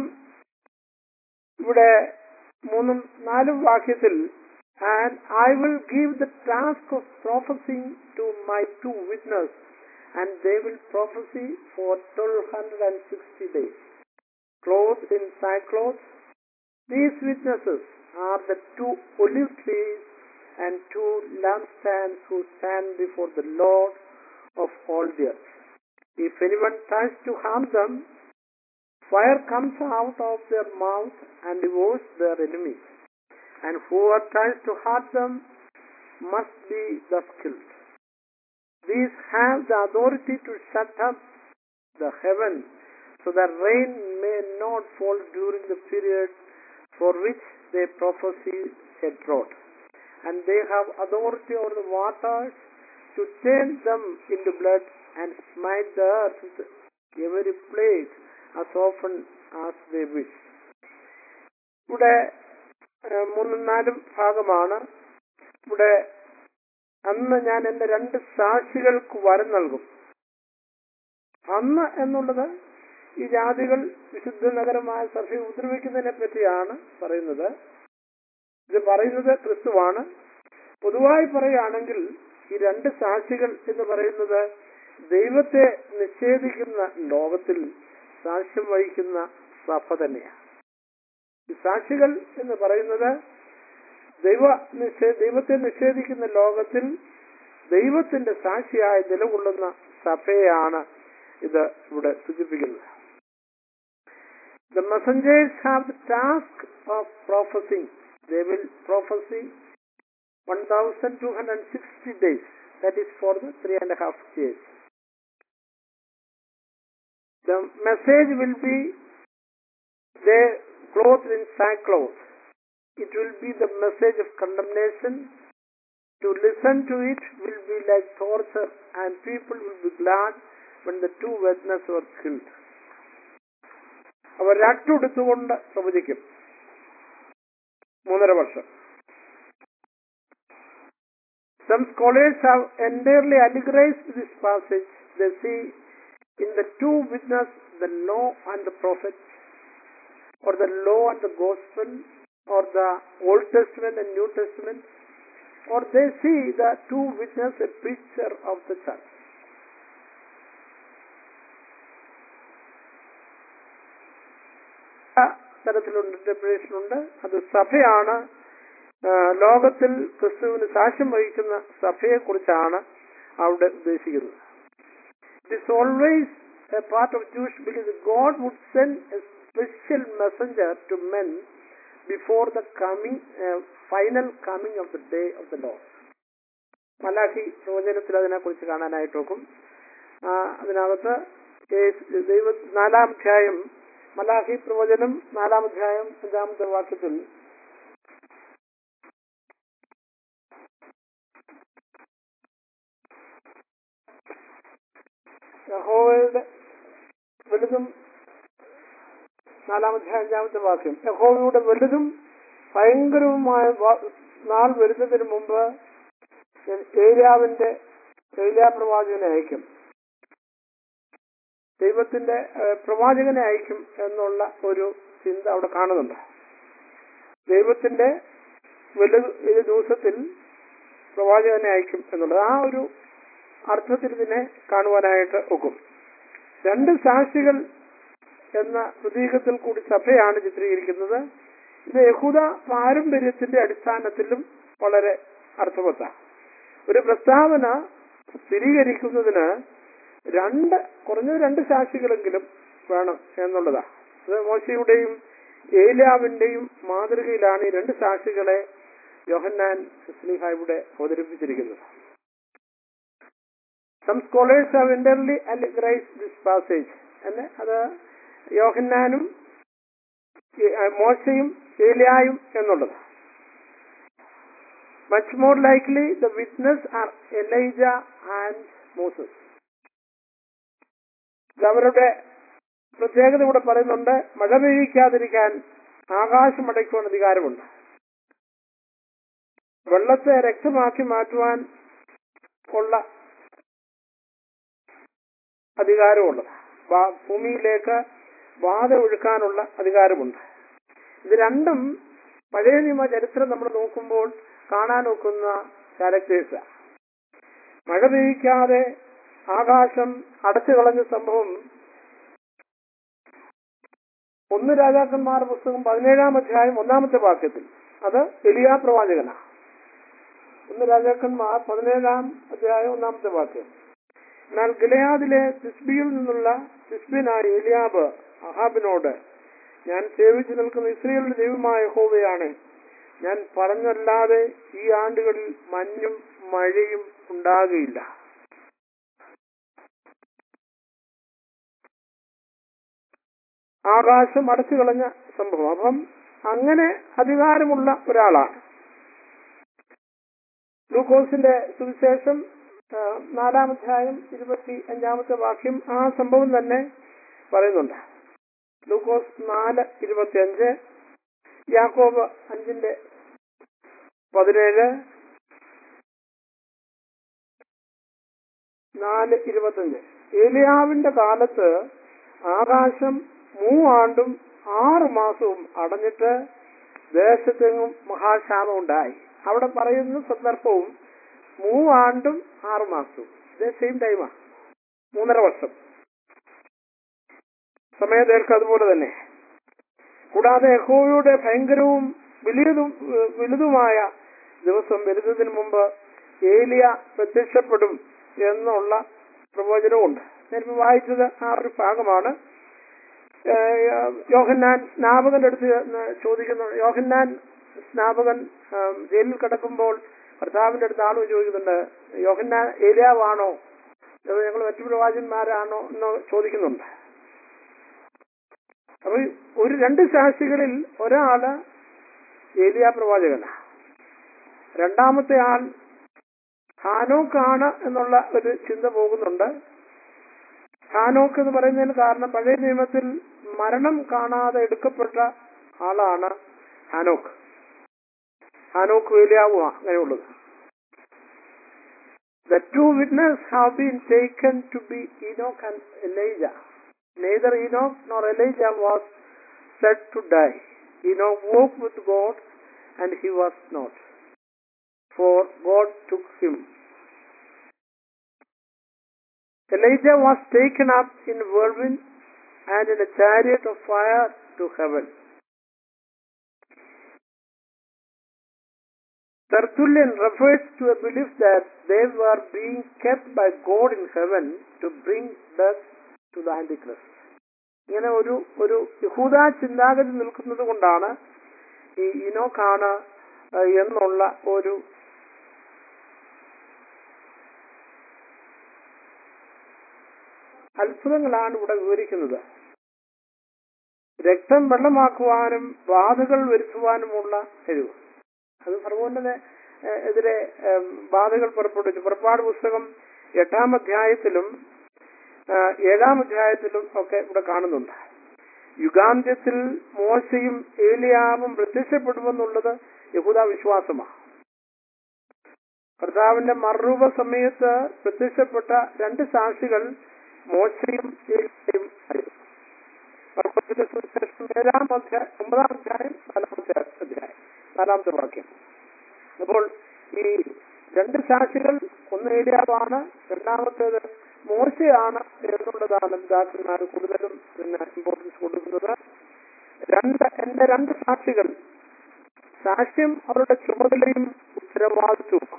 ഇവിടെ മൂന്നും നാലും വാക്യത്തിൽ and I will give the task of prophesying to my two witness and they will prophesy for twelve hundred and sixty days clothed in sackcloth. These witnesses are the two olive trees and two lampstands who stand before the Lord of all the earth. If anyone tries to harm them, fire comes out of their mouth and devours their enemies. And whoever tries to hurt them must be thus killed. These have the authority to shut up the heaven so that rain may not fall during the period for which they prophesy abroad. and they have authority over the waters to turn them into blood and smite the earth with every place as often as they wish. ഇവിടെ ഏഹ്, മൂന്നും നാലും ഭാഗമാണ് ഇവിടെ അന്ന് ഞാൻ എന്റെ രണ്ട് സാക്ഷികൾക്ക് വരം നൽകും അന്ന് എന്നുള്ളത് ഈ ജാതികൾ വിശുദ്ധ നഗരമായ സഭയെ ഉപദ്രവിക്കുന്നതിനെ പറ്റിയാണ് പറയുന്നത് ഇത് പറയുന്നത് ക്രിസ്തുവാണ് പൊതുവായി പറയുകയാണെങ്കിൽ ഈ രണ്ട് സാക്ഷികൾ എന്ന് പറയുന്നത് ദൈവത്തെ നിഷേധിക്കുന്ന ലോകത്തിൽ സാക്ഷ്യം വഹിക്കുന്ന സഭ തന്നെയാണ് ഈ സാക്ഷികൾ എന്ന് പറയുന്നത് ദൈവ നിഷേ ദൈവത്തെ നിഷേധിക്കുന്ന ലോകത്തിൽ ദൈവത്തിന്റെ സാക്ഷിയായി നിലകൊള്ളുന്ന സഭയെയാണ് ഇത് ഇവിടെ സൂചിപ്പിക്കുന്നത് The messengers have the task of prophesying. They will prophesy 1260 days. That is for the three and a half years. The message will be they clothed in sackcloth. It will be the message of condemnation. To listen to it will be like torture, and people will be glad when the two witnesses were killed. അവർ രട്ടുടുത്തുകൊണ്ട് പ്രവചിക്കും മൂന്നര വർഷം Some scholars have entirely allegorized this passage. They see in the two witness the law and the prophets, or the law and the gospel, or the Old Testament and New Testament, or they see the two witness a picture of the church. ആ തരത്തിലുള്ള ഇന്റർപ്രിട്ടേഷൻ ഉണ്ട് അത് സഭയാണ് ആ, ലോകത്തിൽ ക്രിസ്തുവിന് സാക്ഷ്യം വഹിക്കുന്ന സഭയെ കുറിച്ചാണ് അവിടെ ഉദ്ദേശിക്കുന്നത് it is always a part of Jewish because God would send a special messenger to men before the coming final coming of the day of the lord Malachi പ്രവചനത്തിൽ അതിനെക്കുറിച്ച് കാണാനായിട്ട് നോക്കും ആ, അതിനകത്ത് യേശു- ദൈവ നാലാം അധ്യായം മലാഖി പ്രവചനം നാലാം അധ്യായം അഞ്ചാമത്തെ വാക്യത്തിൽ യഹോവയുടെ വലുതും നാലാം അധ്യായം അഞ്ചാമത്തെ വാക്യം യഹോവയുടെ വലുതും ഭയങ്കരവുമായ വാ- നാൾ വരുന്നതിന് മുമ്പ് ഞാൻ ഏലിയാവിന്റെ ഏലിയാ പ്രവാചകനെ അയക്കും ദൈവത്തിന്റെ ഏഹ്, പ്രവാചകനെ അയക്കും എന്നുള്ള ഒരു ചിന്ത അവിടെ കാണുന്നുണ്ട് ദൈവത്തിന്റെ വലു ഒരു ദിവസത്തിൽ പ്രവാചകനെ അയക്കും എന്നുള്ളത് ആ ഒരു അർത്ഥത്തിൽ ഇതിനെ കാണുവാനായിട്ട് ഒക്കും രണ്ട് സാക്ഷികൾ എന്ന പ്രതീകത്തിൽ കൂടി സഭയാണ് ചിത്രീകരിക്കുന്നത് ഇത് യഹൂദ പാരമ്പര്യത്തിന്റെ അടിസ്ഥാനത്തിലും വളരെ അർത്ഥവത്താണ് ഒരു പ്രസ്താവന സ്ഥിരീകരിക്കുന്നതിന് രണ്ട് കുറഞ്ഞത് രണ്ട് സാക്ഷികളെങ്കിലും വേണം എന്നുള്ളതാണ് അത് മോശയുടെയും ഏലിയാവിന്റെയും മാതൃകയിലാണ് ഈ രണ്ട് സാക്ഷികളെ യോഹന്നാൻ സ്ലിഹ ഇവിടെ അവതരിപ്പിച്ചിരിക്കുന്നത് some scholars have entirely allegorize this passage എന്ന് അത് യോഹന്നാനും ഏ, മോശയും ഏലിയായും എന്നുള്ളത് much more likely the witness are Elijah and Moses ഇത് അവരുടെ പ്രത്യേകത ഇവിടെ പറയുന്നുണ്ട് മഴ പെയ്യിക്കാതിരിക്കാൻ ആകാശം അടയ്ക്കുവാൻ അധികാരമുണ്ട് വെള്ളത്തെ രക്തമാക്കി മാറ്റുവാൻ ഉള്ള അധികാരമുള്ളത് വാ- ഭൂമിയിലേക്ക് ബാധ ഒഴുക്കാനുള്ള അധികാരമുണ്ട് ഇത് രണ്ടും പഴയ നിയമ ചരിത്രം നമ്മൾ നോക്കുമ്പോൾ കാണാൻ നോക്കുന്ന ക്യാരക്ടേഴ്സ് മഴ പെയ്യിക്കാതെ ആകാശം അടച്ചു കളഞ്ഞ സംഭവം ഒന്ന് രാജാക്കന്മാർ പുസ്തകം പതിനേഴാം അധ്യായം ഒന്നാമത്തെ വാക്യത്തിൽ അത് എലിയാ പ്രവാചകനാണ് ഒന്ന് രാജാക്കന്മാർ പതിനേഴാം അധ്യായം ഒന്നാമത്തെ വാക്യം എന്നാൽ ഗിലയാദിലെ തിസ്ബിയിൽ നിന്നുള്ള തിസ്ബിനായ എലിയാബ് അഹാബിനോട് ഞാൻ സേവിച്ചു നിൽക്കുന്ന ഇസ്രയേലിന്റെ ദൈവമായ ഹോവയാണ് ഞാൻ പറഞ്ഞല്ലാതെ ഈ ആണ്ടുകളിൽ മഞ്ഞും മഴയും ഉണ്ടാകുകയില്ല ആകാശം അടച്ചു കളഞ്ഞ സംഭവം അപ്പം അങ്ങനെ അധികാരമുള്ള ഒരാളാണ് ലൂക്കോസിന്റെ സുവിശേഷം ആ, നാലാം അധ്യായം ഇരുപത്തി അഞ്ചാമത്തെ വാക്യം ആ സംഭവം തന്നെ പറയുന്നുണ്ട് ലൂക്കോസ് നാല് ഇരുപത്തി അഞ്ച് യാക്കോബ് അഞ്ചിന്റെ പതിനേഴ് നാല് ഇരുപത്തഞ്ച് ഏലിയാവിന്റെ കാലത്ത് ആകാശം മൂവാണ്ടും ആറ് മാസവും അടഞ്ഞിട്ട് ദേശത്തെങ്ങും മഹാക്ഷാമം ഉണ്ടായി അവിടെ പറയുന്ന സന്ദർഭവും മൂവാണ്ടും ആറ് മാസവും ഇതേ സെയിം ടൈമാ മൂന്നര വർഷം സമയദൈർഘ്യം അതുപോലെ തന്നെ കൂടാതെ യഹോവയുടെ ഭയങ്കരവും വലിയതും ഏഹ് വലുതുമായ ദിവസം വരുന്നതിന് മുമ്പ് ഏലിയ പ്രത്യക്ഷപ്പെടും എന്നുള്ള പ്രവചനവുമുണ്ട് ഞാനിപ്പോൾ വായിച്ചത് ആ ഒരു ഭാഗമാണ് ഏഹ് യോഹന്നാൻ സ്നാപകന്റെ അടുത്ത് ചെന്ന് ചോദിക്കുന്നു യോഹന്നാൻ സ്നാപകൻ ആം, ജയിലിൽ കിടക്കുമ്പോൾ ഭർത്താവിന്റെ അടുത്ത് ആള് ചോദിക്കുന്നുണ്ട് യോഹന്നാൻ ഏലിയാവാണോ അതോ ഞങ്ങൾ മറ്റു പ്രവാചകന്മാരാണോ എന്ന് ചോദിക്കുന്നുണ്ട് അപ്പൊ ഈ ഒരു രണ്ട് സാക്ഷികളിൽ ഒരാള് ഏലിയ പ്രവാചകനാണ് രണ്ടാമത്തെ ആൾ ഹാനോക്കാണ് എന്നുള്ള ഒരു ചിന്ത പോകുന്നുണ്ട് ഹാനോക്ക് എന്ന് പറയുന്നതിന് കാരണം പഴയ നിയമത്തിൽ മരണം കാണാതെ എടുക്കപ്പെട്ട ആളാണ് ഹാനോക്ക് ഹാനോക്ക് ഏലിയാവുക അങ്ങനെയുള്ളത് The two witnesses have been taken to be Enoch and Elijah. Neither Enoch nor Elijah was said to die. Enoch walked with God and he was not, for God took him. Elijah was taken up in whirlwind and in a chariot of fire to heaven. Tertullian refers to a belief that they were being kept by God in heaven to bring death to the Antichrist. ഇങ്ങനെ ഒരു ഒരു യഹൂദ ചിന്താഗതി നിൽക്കുന്നത് കൊണ്ടാണ് ഈ ഇനോക്കാണ് ഏഹ്, എന്നുള്ള ഒരു അത്ഭുതങ്ങളാണ് ഇവിടെ വിവരിക്കുന്നത് രക്തം വെള്ളമാക്കുവാനും ബാധകൾ വരുത്തുവാനുമുള്ള കഴിവ് അത് ഫർവോന്റെ എതിരെ ഏം, ബാധകൾ പുറപ്പെടുവിച്ചു പുറപ്പാട് പുസ്തകം എട്ടാം അധ്യായത്തിലും ആ, ഏഴാം അധ്യായത്തിലും ഒക്കെ ഇവിടെ കാണുന്നുണ്ട് യുഗാന്ത്യത്തിൽ മോശയും ഏലിയാവും പ്രത്യക്ഷപ്പെടുമെന്നുള്ളത് യഹൂദ വിശ്വാസമാണ് കർത്താവിന്റെ മറുരൂപ സമയത്ത് പ്രത്യക്ഷപ്പെട്ട രണ്ട് സാക്ഷികൾ മോശയും ഏലിയയും ആയിരുന്നു മർക്കോസിന്റെ സുവിശേഷം ഏഴാം അധ്യായം ഒമ്പതാം അധ്യായം നാലാമത്തെ അധ്യായം നാലാമത്തെ വാക്യം അപ്പോൾ ഈ രണ്ട് സാക്ഷികൾ ഒന്ന് ഏലിയാവാണ് രണ്ടാമത്തേത് മോശയാണ് എന്നുള്ളതാണ് പിതാക്കന്മാർ കൂടുതലും പിന്നെ ഇമ്പോർട്ടൻസ് കൊടുക്കുന്നത് രണ്ട് എന്റെ രണ്ട് സാക്ഷികൾ സാക്ഷ്യം അവരുടെ ചുമതലയും ഉത്തരവാദിത്വവും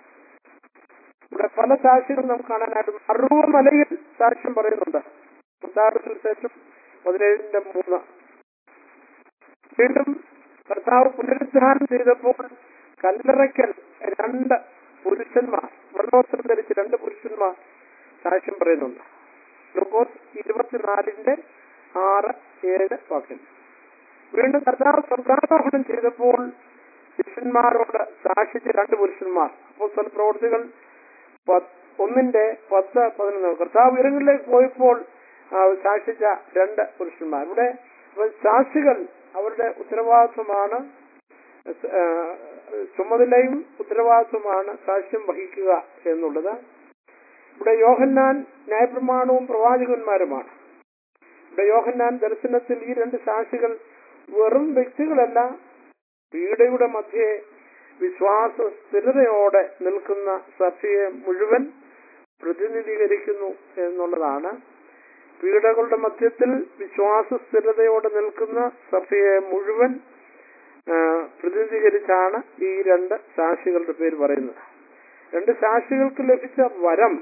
ഇവിടെ പല സാക്ഷികളും നമുക്ക് കാണാനായിട്ട് അറുപ മലയിൽ സാക്ഷ്യം പറയുന്നുണ്ട് ഉദാഹരണത്തിന് ശേഷം പതിനേഴിന്റെ മൂന്ന് വീണ്ടും കർത്താവ് പുനരുദ്ധാനം ചെയ്തപ്പോൾ കല്ലറയ്ക്കൽ രണ്ട് പുരുഷന്മാർ വർണ്ണോത്സവം ധരിച്ച് രണ്ട് പുരുഷന്മാർ സാക്ഷ്യം പറയുന്നുണ്ട് ലുക്കോസ് ഇരുപത്തിനാലിന്റെ ആറ് ഏഴ് വാക്യം വീണ്ടും കർത്താവ് സ്വർഗാരോഹണം ചെയ്തപ്പോൾ ശിഷ്യന്മാരോട് സാക്ഷിച്ച രണ്ട് പുരുഷന്മാർ അപ്പോൾ പ്രവർത്തികൾ പത്ത്- ഒന്നിന്റെ പത്ത് പതിനൊന്ന് കർത്താവ് ഉയരങ്ങളിലേക്ക് പോയപ്പോൾ ആ, സാക്ഷിച്ച രണ്ട് പുരുഷന്മാർ ഇവിടെ അപ്പോൾ സാക്ഷികൾ അവരുടെ ഉത്തരവാദിത്വമാണ് ആ, ചുമതലയും ഉത്തരവാദിത്വമാണ് സാക്ഷ്യം വഹിക്കുക എന്നുള്ളത് ഇവിടെ യോഹന്നാൻ ന്യായപ്രമാണവും പ്രവാചകന്മാരുമാണ് ഇവിടെ യോഹന്നാൻ ദർശനത്തിൽ ഈ രണ്ട് സാക്ഷികൾ വെറും വ്യക്തികളല്ല പീഡയുടെ മധ്യേ വിശ്വാസ സ്ഥിരതയോടെ നിൽക്കുന്ന സഭയെ മുഴുവൻ പ്രതിനിധീകരിക്കുന്നു എന്നുള്ളതാണ് പീഡകളുടെ മധ്യത്തിൽ വിശ്വാസ സ്ഥിരതയോടെ നിൽക്കുന്ന സഭയെ മുഴുവൻ ആ, പ്രതിനിധീകരിച്ചാണ് ഈ രണ്ട് സാക്ഷികളുടെ പേര് പറയുന്നത് രണ്ട് സാക്ഷികൾക്ക് ലഭിച്ച വരം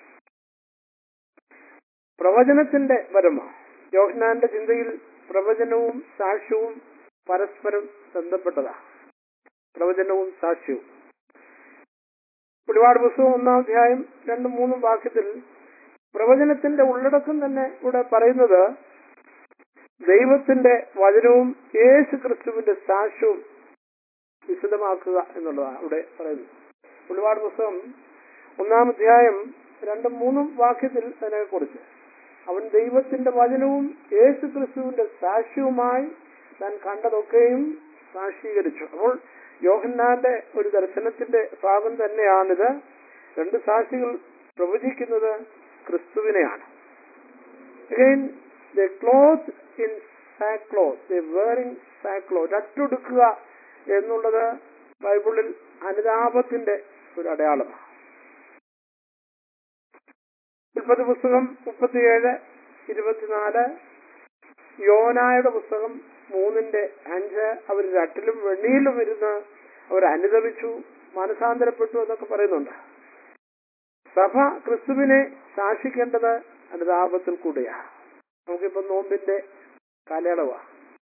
പ്രവചനത്തിന്റെ വരമാണ് യോഹ്നാന്റെ ചിന്തയിൽ പ്രവചനവും സാക്ഷ്യവും പരസ്പരം ബന്ധപ്പെട്ടതാണ് പ്രവചനവും സാക്ഷ്യവും ഒരുപാട് പുസ്തകം ഒന്നാം അധ്യായം രണ്ടും മൂന്നും വാക്യത്തിൽ പ്രവചനത്തിന്റെ ഉള്ളടക്കം തന്നെ ഇവിടെ പറയുന്നത് ദൈവത്തിന്റെ വചനവും യേശു ക്രിസ്തുവിന്റെ സാക്ഷ്യവും വിശദമാക്കുക എന്നുള്ളതാണ് ഇവിടെ പറയുന്നത് ഒരുപാട് പുസ്തകം ഒന്നാം അധ്യായം രണ്ടും മൂന്നും വാക്യത്തിൽ അതിനെ കുറിച്ച് അവൻ ദൈവത്തിന്റെ വചനവും യേശു ക്രിസ്തുവിന്റെ സാക്ഷ്യവുമായി താൻ കണ്ടതൊക്കെയും സാക്ഷീകരിച്ചു അപ്പോൾ യോഹന്നാന്റെ ഒരു ദർശനത്തിന്റെ ഭാഗം തന്നെയാണിത് രണ്ട് സാക്ഷികൾ പ്രവചിക്കുന്നത് ക്രിസ്തുവിനെയാണ് again the cloth in sackcloth the wearing sackcloth രട്ടുടുക്കുക എന്നുള്ളത് ബൈബിളിൽ അനുതാപത്തിന്റെ ഒരു അടയാളമാണ് ഉൽപ്പത്തി പുസ്തകം മുപ്പത്തിയേഴ് ഇരുപത്തിനാല് യോനായുടെ പുസ്തകം മൂന്നിന്റെ അഞ്ച് അവർ രട്ടിലും വെണ്ണിയിലും ഇരുന്ന് അവർ അനുദപിച്ചു മനസാന്തരപ്പെട്ടു എന്നൊക്കെ പറയുന്നുണ്ട് സഭ ക്രിസ്തുവിനെ സാക്ഷിക്കേണ്ടത് അനുതാപത്തിൽ കൂടെയാ നമുക്കിപ്പോ നോമ്പിന്റെ കാലയളവാ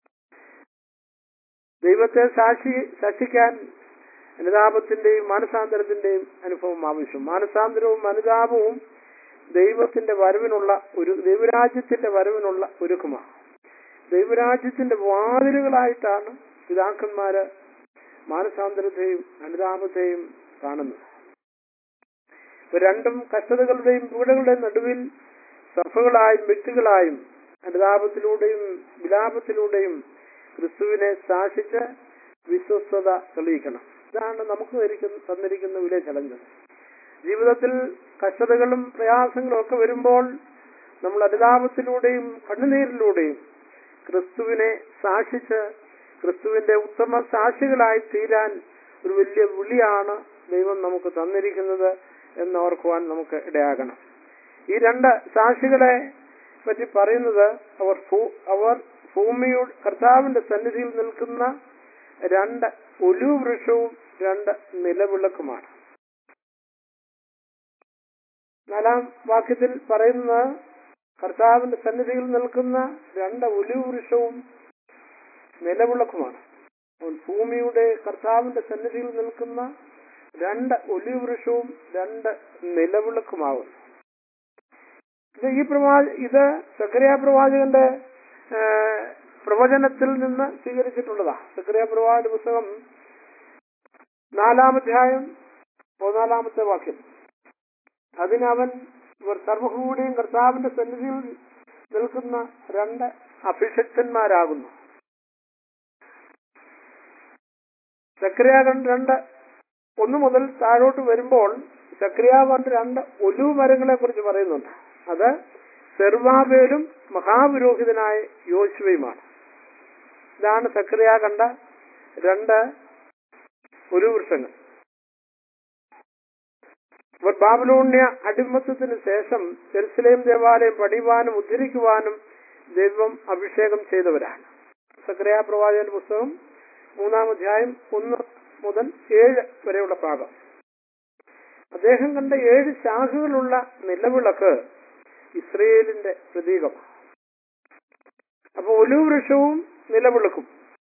ദൈവത്തെ സാക്ഷി സാക്ഷിക്കാൻ അനുതാപത്തിന്റെയും മാനസാന്തരത്തിന്റെയും അനുഭവം ആവശ്യം മാനസാന്തരവും അനുതാപവും ദൈവത്തിന്റെ വരവിനുള്ള ഒരു ദൈവരാജ്യത്തിന്റെ വരവിനുള്ള ഒരുക്കമാണ് ദൈവരാജ്യത്തിന്റെ വാതിലുകളായിട്ടാണ് പിതാക്കന്മാര് മാനസാന്തരത്തെയും അനുതാപത്തെയും കാണുന്നത് ഇപ്പൊ രണ്ടും കഷ്ടതകളുടെയും പീഡകളുടെയും നടുവിൽ സഭകളായും വ്യക്തികളായും അനുതാപത്തിലൂടെയും വിലാപത്തിലൂടെയും ക്രിസ്തുവിനെ സാക്ഷിച്ച് വിശ്വസ്തത തെളിയിക്കണം ഇതാണ് നമുക്ക് തരിക്കുന്ന- തന്നിരിക്കുന്ന വലിയ ചലഞ്ച് ജീവിതത്തിൽ കഷ്ടതകളും പ്രയാസങ്ങളും ഒക്കെ വരുമ്പോൾ നമ്മൾ അനുതാപത്തിലൂടെയും കണ്ണുനീരിലൂടെയും ക്രിസ്തുവിനെ സാക്ഷിച്ച് ക്രിസ്തുവിന്റെ ഉത്തമ സാക്ഷികളായി തീരാൻ ഒരു വലിയ വിളിയാണ് ദൈവം നമുക്ക് തന്നിരിക്കുന്നത് എന്ന് ഓർക്കുവാൻ നമുക്ക് ഇടയാകണം ഈ രണ്ട് സാക്ഷികളെ പറ്റി പറയുന്നത് അവർ ഭൂ- അവർ ഭൂമിയുടെ കർത്താവിന്റെ സന്നിധിയിൽ നിൽക്കുന്ന രണ്ട് ഒലിവ് വൃക്ഷവും രണ്ട് നിലവിളക്കുമാണ് നാലാം വാക്യത്തിൽ പറയുന്നത് കർത്താവിന്റെ സന്നിധിയിൽ നിൽക്കുന്ന രണ്ട് ഒലിവ് വൃക്ഷവും നിലവിളക്കുമാണ് അവൻ ഭൂമിയുടെ കർത്താവിന്റെ സന്നിധിയിൽ നിൽക്കുന്ന രണ്ട് ഒലിവ് വൃക്ഷവും രണ്ട് നിലവിളക്കുമാകുന്നു ഇത് ഈ പ്രവാ ഇത് സക്രിയ പ്രവാചകന്റെ ആ, പ്രവചനത്തിൽ നിന്ന് സ്വീകരിച്ചിട്ടുള്ളതാ സക്രിയ പ്രവാചക പുസ്തകം നാലാമധ്യായം പതിനാലാമത്തെ വാക്യം അതിനവൻ ഇവർ സർവകൂടെയും കർത്താവിന്റെ സന്നിധിയിൽ നിൽക്കുന്ന രണ്ട് അഭിഷക്തന്മാരാകുന്നു സക്രിയ കണ്ട് രണ്ട് ഒന്ന് മുതൽ താഴോട്ട് വരുമ്പോൾ സക്രിയ കണ്ട് രണ്ട് ഒലിവ് മരങ്ങളെ കുറിച്ച് പറയുന്നുണ്ട് അത് സെർവാബേലും മഹാപുരോഹിതനായ യോശുവയുമാണ് ഇതാണ് സക്രിയ കണ്ട രണ്ട് ഒരു വൃക്ഷങ്ങൾ ഇവർ ബാബിലോണ്യ അടിമത്തത്തിന് ശേഷം ജെറുസലേം ദേവാലയം പണിയുവാനും ഉദ്ധരിക്കുവാനും ദൈവം അഭിഷേകം ചെയ്തവരാണ് സക്രിയ പ്രവാചകന്റെ പുസ്തകം മൂന്നാം അധ്യായം ഒന്ന് മുതൽ ഏഴ് വരെയുള്ള ഭാഗം അദ്ദേഹം കണ്ട ഏഴ് ശാഖകളുള്ള നിലവിളക്ക് ഇസ്രയേലിന്റെ പ്രതീകമാണ് അപ്പൊ ഒലിവ് വൃക്ഷവും നിലവിളക്കും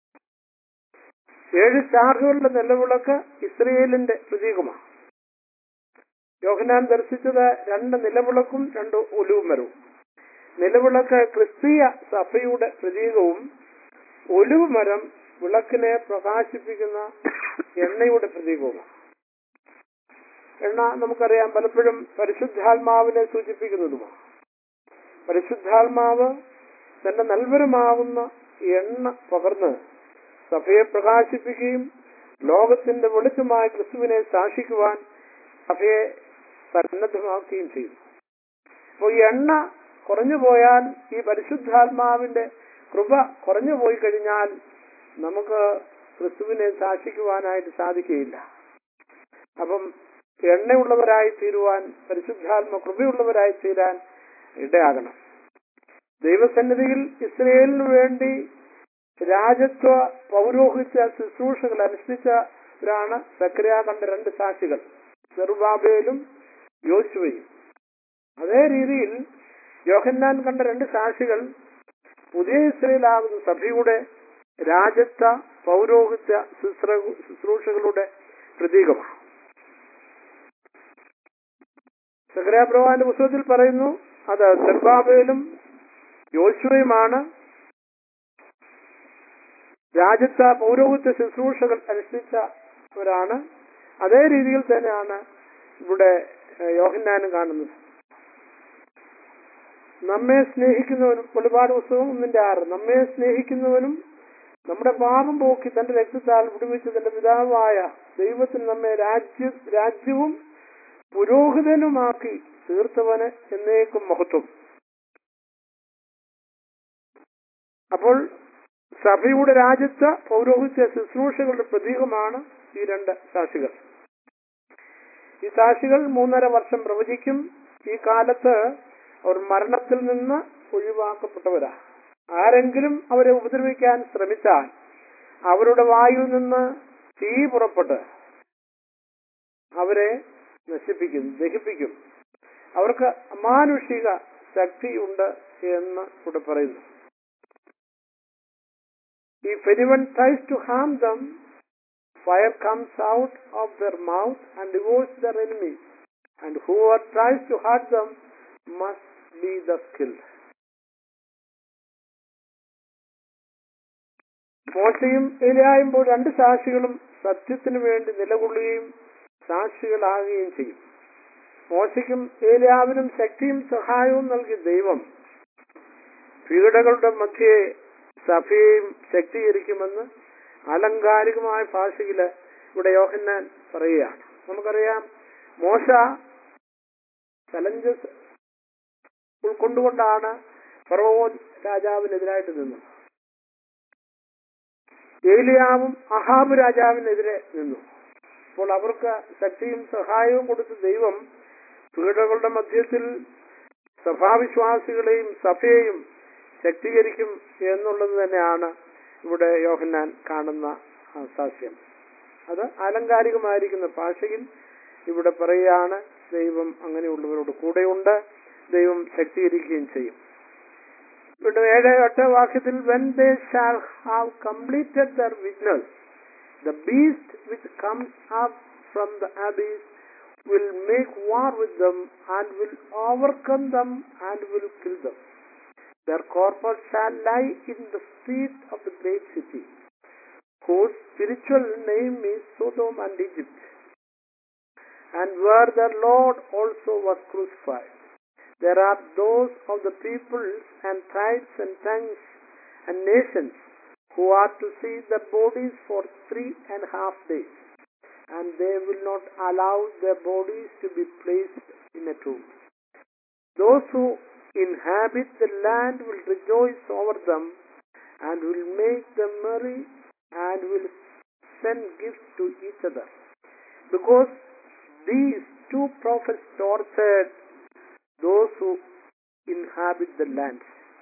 ഏഴ് ശാഖകളുടെ നിലവിളക്ക് ഇസ്രയേലിന്റെ പ്രതീകമാണ് യോഹനാൻ ദർശിച്ചത് രണ്ട് നിലവിളക്കും രണ്ട് ഒലിവ് മരവും നിലവിളക്ക് ക്രിസ്തീയ സഭയുടെ പ്രതീകവും ഒലിവ് മരം വിളക്കിനെ പ്രകാശിപ്പിക്കുന്ന എണ്ണയുടെ പ്രതീകവുമാണ് എണ്ണ നമുക്കറിയാം പലപ്പോഴും പരിശുദ്ധാത്മാവിനെ സൂചിപ്പിക്കുന്നതുമാണ് പരിശുദ്ധാത്മാവ് തന്റെ നൽവരമാവുന്ന എണ്ണ പകർന്ന് സഭയെ പ്രകാശിപ്പിക്കുകയും ലോകത്തിന്റെ വെളിച്ചമായ ക്രിസ്തുവിനെ സാക്ഷിക്കുവാൻ സഭയെ സന്നദ്ധമാക്കുകയും ചെയ്യും അപ്പോൾ ഈ എണ്ണ കുറഞ്ഞു പോയാൽ ഈ പരിശുദ്ധാത്മാവിന്റെ കൃപ കുറഞ്ഞു പോയി കഴിഞ്ഞാൽ നമുക്ക് ക്രിസ്തുവിനെ സാക്ഷിക്കുവാനായിട്ട് സാധിക്കുകയില്ല അപ്പം എണ്ണയുള്ളവരായി തീരുവാൻ പരിശുദ്ധാത്മ കൃപയുള്ളവരായി തീരാൻ ഇടയാകണം ദൈവസന്നിധിയിൽ ഇസ്രയേലിനു വേണ്ടി രാജത്വ പൗരോഹിത്യ ശുശ്രൂഷകൾ അനുഷ്ഠിച്ചവരാണ് സക്രിയ കണ്ട രണ്ട് സാക്ഷികൾ സെറുബാബേലും യോശുവയും അതേ രീതിയിൽ യോഹന്നാൻ കണ്ട രണ്ട് സാക്ഷികൾ പുതിയ ഇസ്രയേലാകുന്ന സഭയുടെ രാജത്വ പൗരോഹിത്യ ശുശ്ര- ശുശ്രൂഷകളുടെ പ്രതീകമാണ് സക്രിയ പ്രവാന്റെ പുസ്തകത്തിൽ പറയുന്നു അത് സെർബാബേലും യോശുവയുമാണ് രാജ്യത്തെ പൗരോഹിത്യ ശുശ്രൂഷകൾ അനുഷ്ഠിച്ചവരാണ് അതേ രീതിയിൽ തന്നെയാണ് ഇവിടെ ഏഹ്, യോഹന്നാനും കാണുന്നത് നമ്മെ സ്നേഹിക്കുന്നവനും വെളിപാട് പുസ്തകം ഒന്നിന്റെ ആറ് നമ്മെ സ്നേഹിക്കുന്നവനും നമ്മുടെ പാപം പോക്കി തന്റെ രക്തത്താൽ വിടുവിച്ച് തന്റെ പിതാവായ ദൈവത്തിന് നമ്മെ രാജ്യ രാജ്യവും പുരോഹിതനുമാക്കി തീർത്തവന് എന്നേക്കും മഹത്വം അപ്പോൾ സഭയുടെ രാജ്യത്തെ പൗരോഹിത്യ ശുശ്രൂഷകളുടെ പ്രതീകമാണ് ഈ രണ്ട് സാക്ഷികൾ ഈ സാക്ഷികൾ മൂന്നര വർഷം പ്രവചിക്കും ഈ കാലത്ത് അവർ മരണത്തിൽ നിന്ന് ഒഴിവാക്കപ്പെട്ടവരാ ആരെങ്കിലും അവരെ ഉപദ്രവിക്കാൻ ശ്രമിച്ചാൽ അവരുടെ വായുവിൽ നിന്ന് തീ പുറപ്പെട്ട് അവരെ നശിപ്പിക്കും ദഹിപ്പിക്കും അവർക്ക് അമാനുഷിക ശക്തിയുണ്ട് എന്ന് ഇവിടെ പറയുന്നു If anyone tries to harm them, fire comes out of their mouth and devours their enemies, and whoever tries to hurt them must be thus killed. മോശയും ഏലിയായും പോൽ രണ്ട് സാക്ഷികളും സത്യത്തിനു വേണ്ടി നിലകൊള്ളുകയും സാക്ഷികളാകുകയും ചെയ്യും മോശയ്ക്കും ഏലിയാവിനും ശക്തിയും സഹായവും നൽകിയ ദൈവം പീഡകളുടെ മധ്യേ സഭയെയും ശക്തീകരിക്കുമെന്ന് ആലങ്കാരികമായ ഭാഷയില് ഇവിടെ യോഹന്നാൻ പറയുകയാണ് നമുക്കറിയാം മോശ ചലഞ്ചസ് ഉൾക്കൊണ്ടുകൊണ്ടാണ് ഫറവോൻ രാജാവിനെതിരായിട്ട് നിന്നത് ഏലിയാവും അഹാബ് രാജാവിനെതിരെ നിന്നു അപ്പോൾ അവർക്ക് ശക്തിയും സഹായവും കൊടുത്ത ദൈവം പീഡകളുടെ മധ്യത്തിൽ സഭാവിശ്വാസികളെയും സഭയെയും ശക്തീകരിക്കും എന്നുള്ളത് തന്നെയാണ് ഇവിടെ യോഹന്നാൻ കാണുന്ന ആ സാക്ഷ്യം അത് ആലങ്കാരികമായിരിക്കുന്ന ഭാഷയിൽ ഇവിടെ പറയുകയാണ് ദൈവം അങ്ങനെയുള്ളവരോട് കൂടെയുണ്ട് ദൈവം ശക്തീകരിക്കുകയും ചെയ്യും ഇവിടെ ഏഴ് എട്ട് വാക്യത്തിൽ when they shall have completed their witness the beast which comes up from the abyss will make war with them and will overcome them and will kill them. Their corpses shall lie in the street of the great city, whose spiritual name is Sodom and Egypt, and where their Lord also was crucified. There are those of the peoples and tribes and tongues and nations who are to see the bodies for three and a half days, and they will not allow their bodies to be placed in a tomb. Those who inhabit the land will rejoice over them and will make them merry and will send gifts to each other. Because these two prophets tortured those who inhabit the land.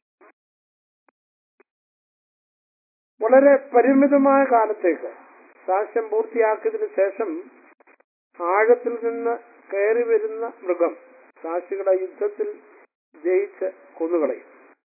വളരെ പരിമിതമായ കാലത്തേക്ക് സാക്ഷ്യം പൂർത്തിയാക്കിയതിനു ശേഷം ആഴത്തിൽ നിന്ന് കയറി വരുന്ന മൃഗം സാക്ഷികളെ യുദ്ധത്തിൽ ജയിച്ച് കൊന്നുകളയും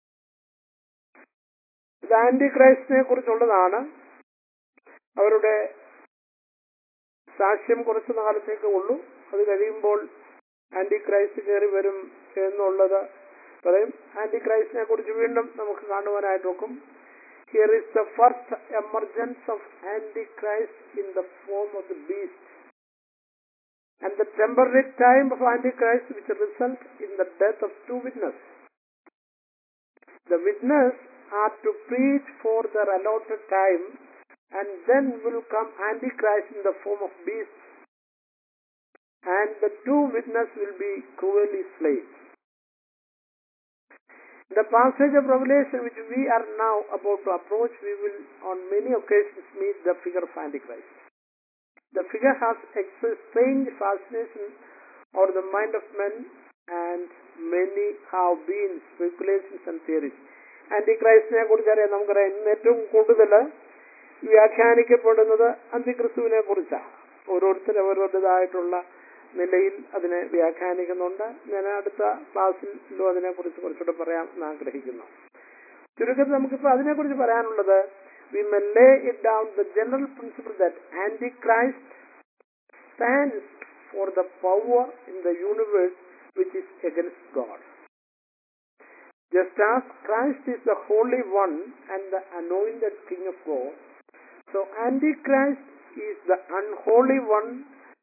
ഇത് ആന്റി ക്രൈസ്റ്റിനെ കുറിച്ചുള്ളതാണ് അവരുടെ സാക്ഷ്യം കുറച്ചു കാലത്തേക്ക് ഉള്ളൂ അത് കഴിയുമ്പോൾ ആന്റി ക്രൈസ്റ്റ് കയറി വരും എന്നുള്ളത് പറയും ആന്റി ക്രൈസ്റ്റിനെ കുറിച്ച് വീണ്ടും നമുക്ക് കാണുവാനായിട്ട് നോക്കും here is the first emergence of antichrist in the form of the beast and the temporary time of Antichrist which result in the death of two witnesses. The witnesses are to preach for their allotted time and then will come Antichrist in the form of beast and the two witnesses will be cruelly slain. In the passage of Revelation which we are now about to approach, we will on many occasions meet the figure of Antichrist. The figure has expressed strange fascination over the mind of men and many have been speculations and theories. ആന്റിക്രൈസ്റ്റിനെ കുറിച്ച് അറിയാം നമുക്കറിയാം ഇന്ന് ഏറ്റവും കൂടുതൽ വ്യാഖ്യാനിക്കപ്പെടുന്നത് അന്തിക്രിസ്തുവിനെ കുറിച്ചാണ് ഓരോരുത്തർ അവരുടേതായിട്ടുള്ള നിലയിൽ അതിനെ വ്യാഖ്യാനിക്കുന്നുണ്ട് ഞാൻ അടുത്ത ക്ലാസ്സിലും അതിനെക്കുറിച്ച് കുറച്ചുകൂടെ പറയാൻ എന്ന് ആഗ്രഹിക്കുന്നു ചുരുക്കത്തിൽ നമുക്കിപ്പോൾ അതിനെക്കുറിച്ച് പറയാനുള്ളത് we may lay it down the general principle that Antichrist stands for the power in the universe which is against God. Just as Christ is the Holy One and the anointed King of God, so Antichrist is the unholy one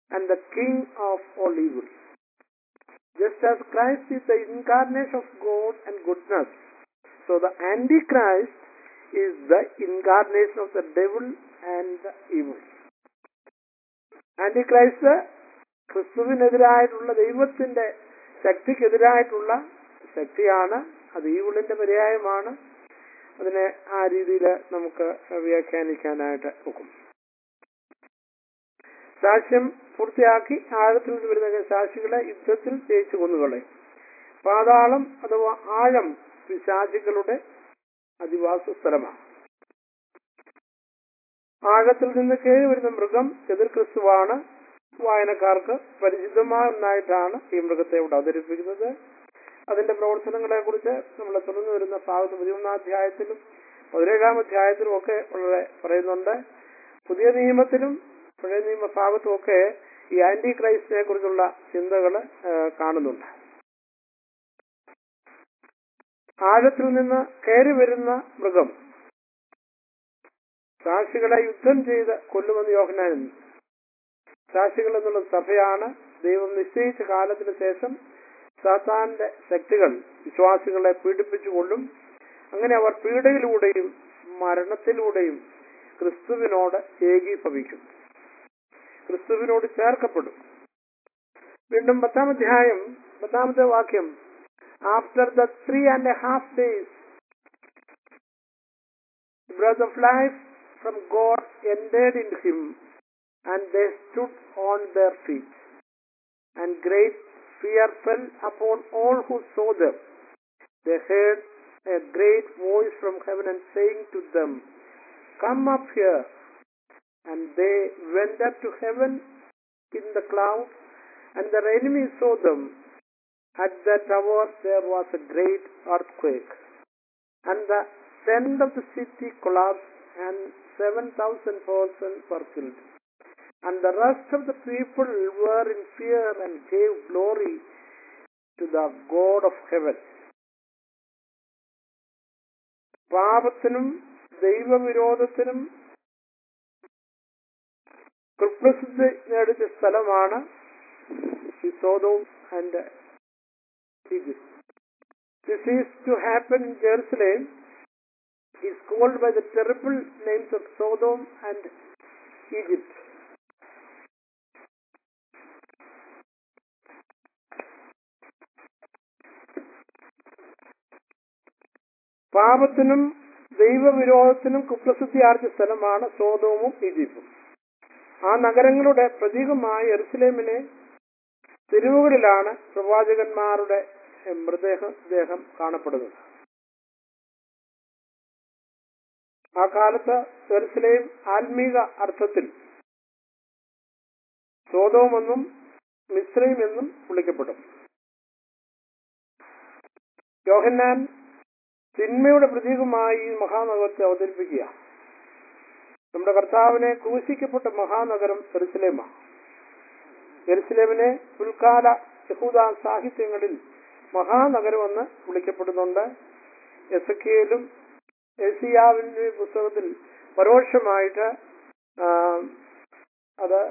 and the king of all evil. Just as Christ is the incarnation of God and goodness, so the Antichrist is the incarnation of the devil and the evil. Antichrist ക്രിസ്തുവിനെതിരായിട്ടുള്ള ദൈവത്തിന്റെ ശക്തിക്കെതിരായിട്ടുള്ള ശക്തിയാണ് അത് ഈവിളിന്റെ പര്യായമാണ് അതിനെ ആ രീതിയിൽ നമുക്ക് വ്യാഖ്യാനിക്കാനായിട്ട് ഒക്കും സാക്ഷ്യം പൂർത്തിയാക്കി ആഴത്തിൽ നിന്ന് വരുന്ന സാക്ഷികളെ യുദ്ധത്തിൽ ജയിച്ചു കൊന്നുകളെ പാതാളം അഥവാ ആഴം പിശാചികളുടെ അധിവാസ സ്ഥലമാണ് ആഴത്തിൽ നിന്ന് കയറി വരുന്ന മൃഗം എതിർ ക്രിസ്തുവാണ് വായനക്കാർക്ക് പരിചിതമായ ഒന്നായിട്ടാണ് ഈ മൃഗത്തെ ഇവിടെ അവതരിപ്പിക്കുന്നത് അതിന്റെ പ്രവർത്തനങ്ങളെ കുറിച്ച് നമ്മൾ തുടർന്നു വരുന്ന ഭാഗത്ത് പതിമൂന്നാം അധ്യായത്തിലും പതിനേഴാം അധ്യായത്തിലും ഒക്കെ വളരെ പറയുന്നുണ്ട് പുതിയ നിയമത്തിലും പഴയ നിയമ ഭാഗത്തും ഒക്കെ ഈ ആന്റി ക്രൈസ്റ്റിനെ കുറിച്ചുള്ള ചിന്തകൾ കാണുന്നുണ്ട് ആഴത്തിൽ നിന്ന് കയറി വരുന്ന മൃഗം സാക്ഷികളെ യുദ്ധം ചെയ്ത് കൊല്ലുമെന്ന് യോഹനാൻ സാക്ഷികൾ എന്നുള്ള സഭയാണ് ദൈവം നിശ്ചയിച്ച കാലത്തിന് ശേഷം സാത്താന്റെ ശക്തികൾ വിശ്വാസികളെ പീഡിപ്പിച്ചുകൊള്ളും അങ്ങനെ അവർ പീഡയിലൂടെയും മരണത്തിലൂടെയും ക്രിസ്തുവിനോട് ഏകീഭവിക്കും ക്രിസ്തുവിനോട് ചേർക്കപ്പെടും വീണ്ടും പത്താം അധ്യായം പത്താമത്തെ വാക്യം after the three and a half days breath of life from God entered into him, and they stood on their feet. And great fear fell upon all who saw them. They heard a great voice from heaven and saying to them, Come up here. And they went up to heaven in the cloud, and their enemies saw them. At that hour there was a great earthquake, and the tent of the city collapsed, and 7,000 persons were killed. And the rest of the people were in fear and gave glory to the God of heaven. പാപത്തിനും ദൈവവിരോധത്തിനും കുപ്രസിദ്ധി നേടിച്ച സ്ഥലമാണ് സോതവും and Egypt This is to happen in Jerusalem is called by the terrible names of Sodom and Egypt. പാപത്തിനും ദൈവവിരോധത്തിനും കുപ്രസിദ്ധി ആർജിച്ച സ്ഥലമാണ് സോതോമും ഈജിപ്തും ആ നഗരങ്ങളുടെ പ്രതീകമായ എറുസലേമിനെ തെരുവുകളിലാണ് പ്രവാചകന്മാരുടെ മൃതദേഹം കാണപ്പെടുന്നത് ആ കാലത്ത് ജെറുസലേം ആത്മീക അർത്ഥത്തിൽ സോതോമെന്നും മിശ്രയും എന്നും വിളിക്കപ്പെടും യോഹന്നാൻ തിന്മയുടെ പ്രതീകമായി ഈ മഹാനഗരത്തെ അവതരിപ്പിക്കുക നമ്മുടെ കർത്താവിനെ ക്രൂശിക്കപ്പെട്ട മഹാനഗരം ജെറുസലേമാണ് ജെറുസലേമിനെ പിൽക്കാല യഹൂദ സാഹിത്യങ്ങളിൽ മഹാനഗരമെന്ന് വിളിക്കപ്പെടുന്നുണ്ട് എസക്കിയലും എസിയാവിന്റെ പുസ്തകത്തിൽ പരോക്ഷമായിട്ട് അത്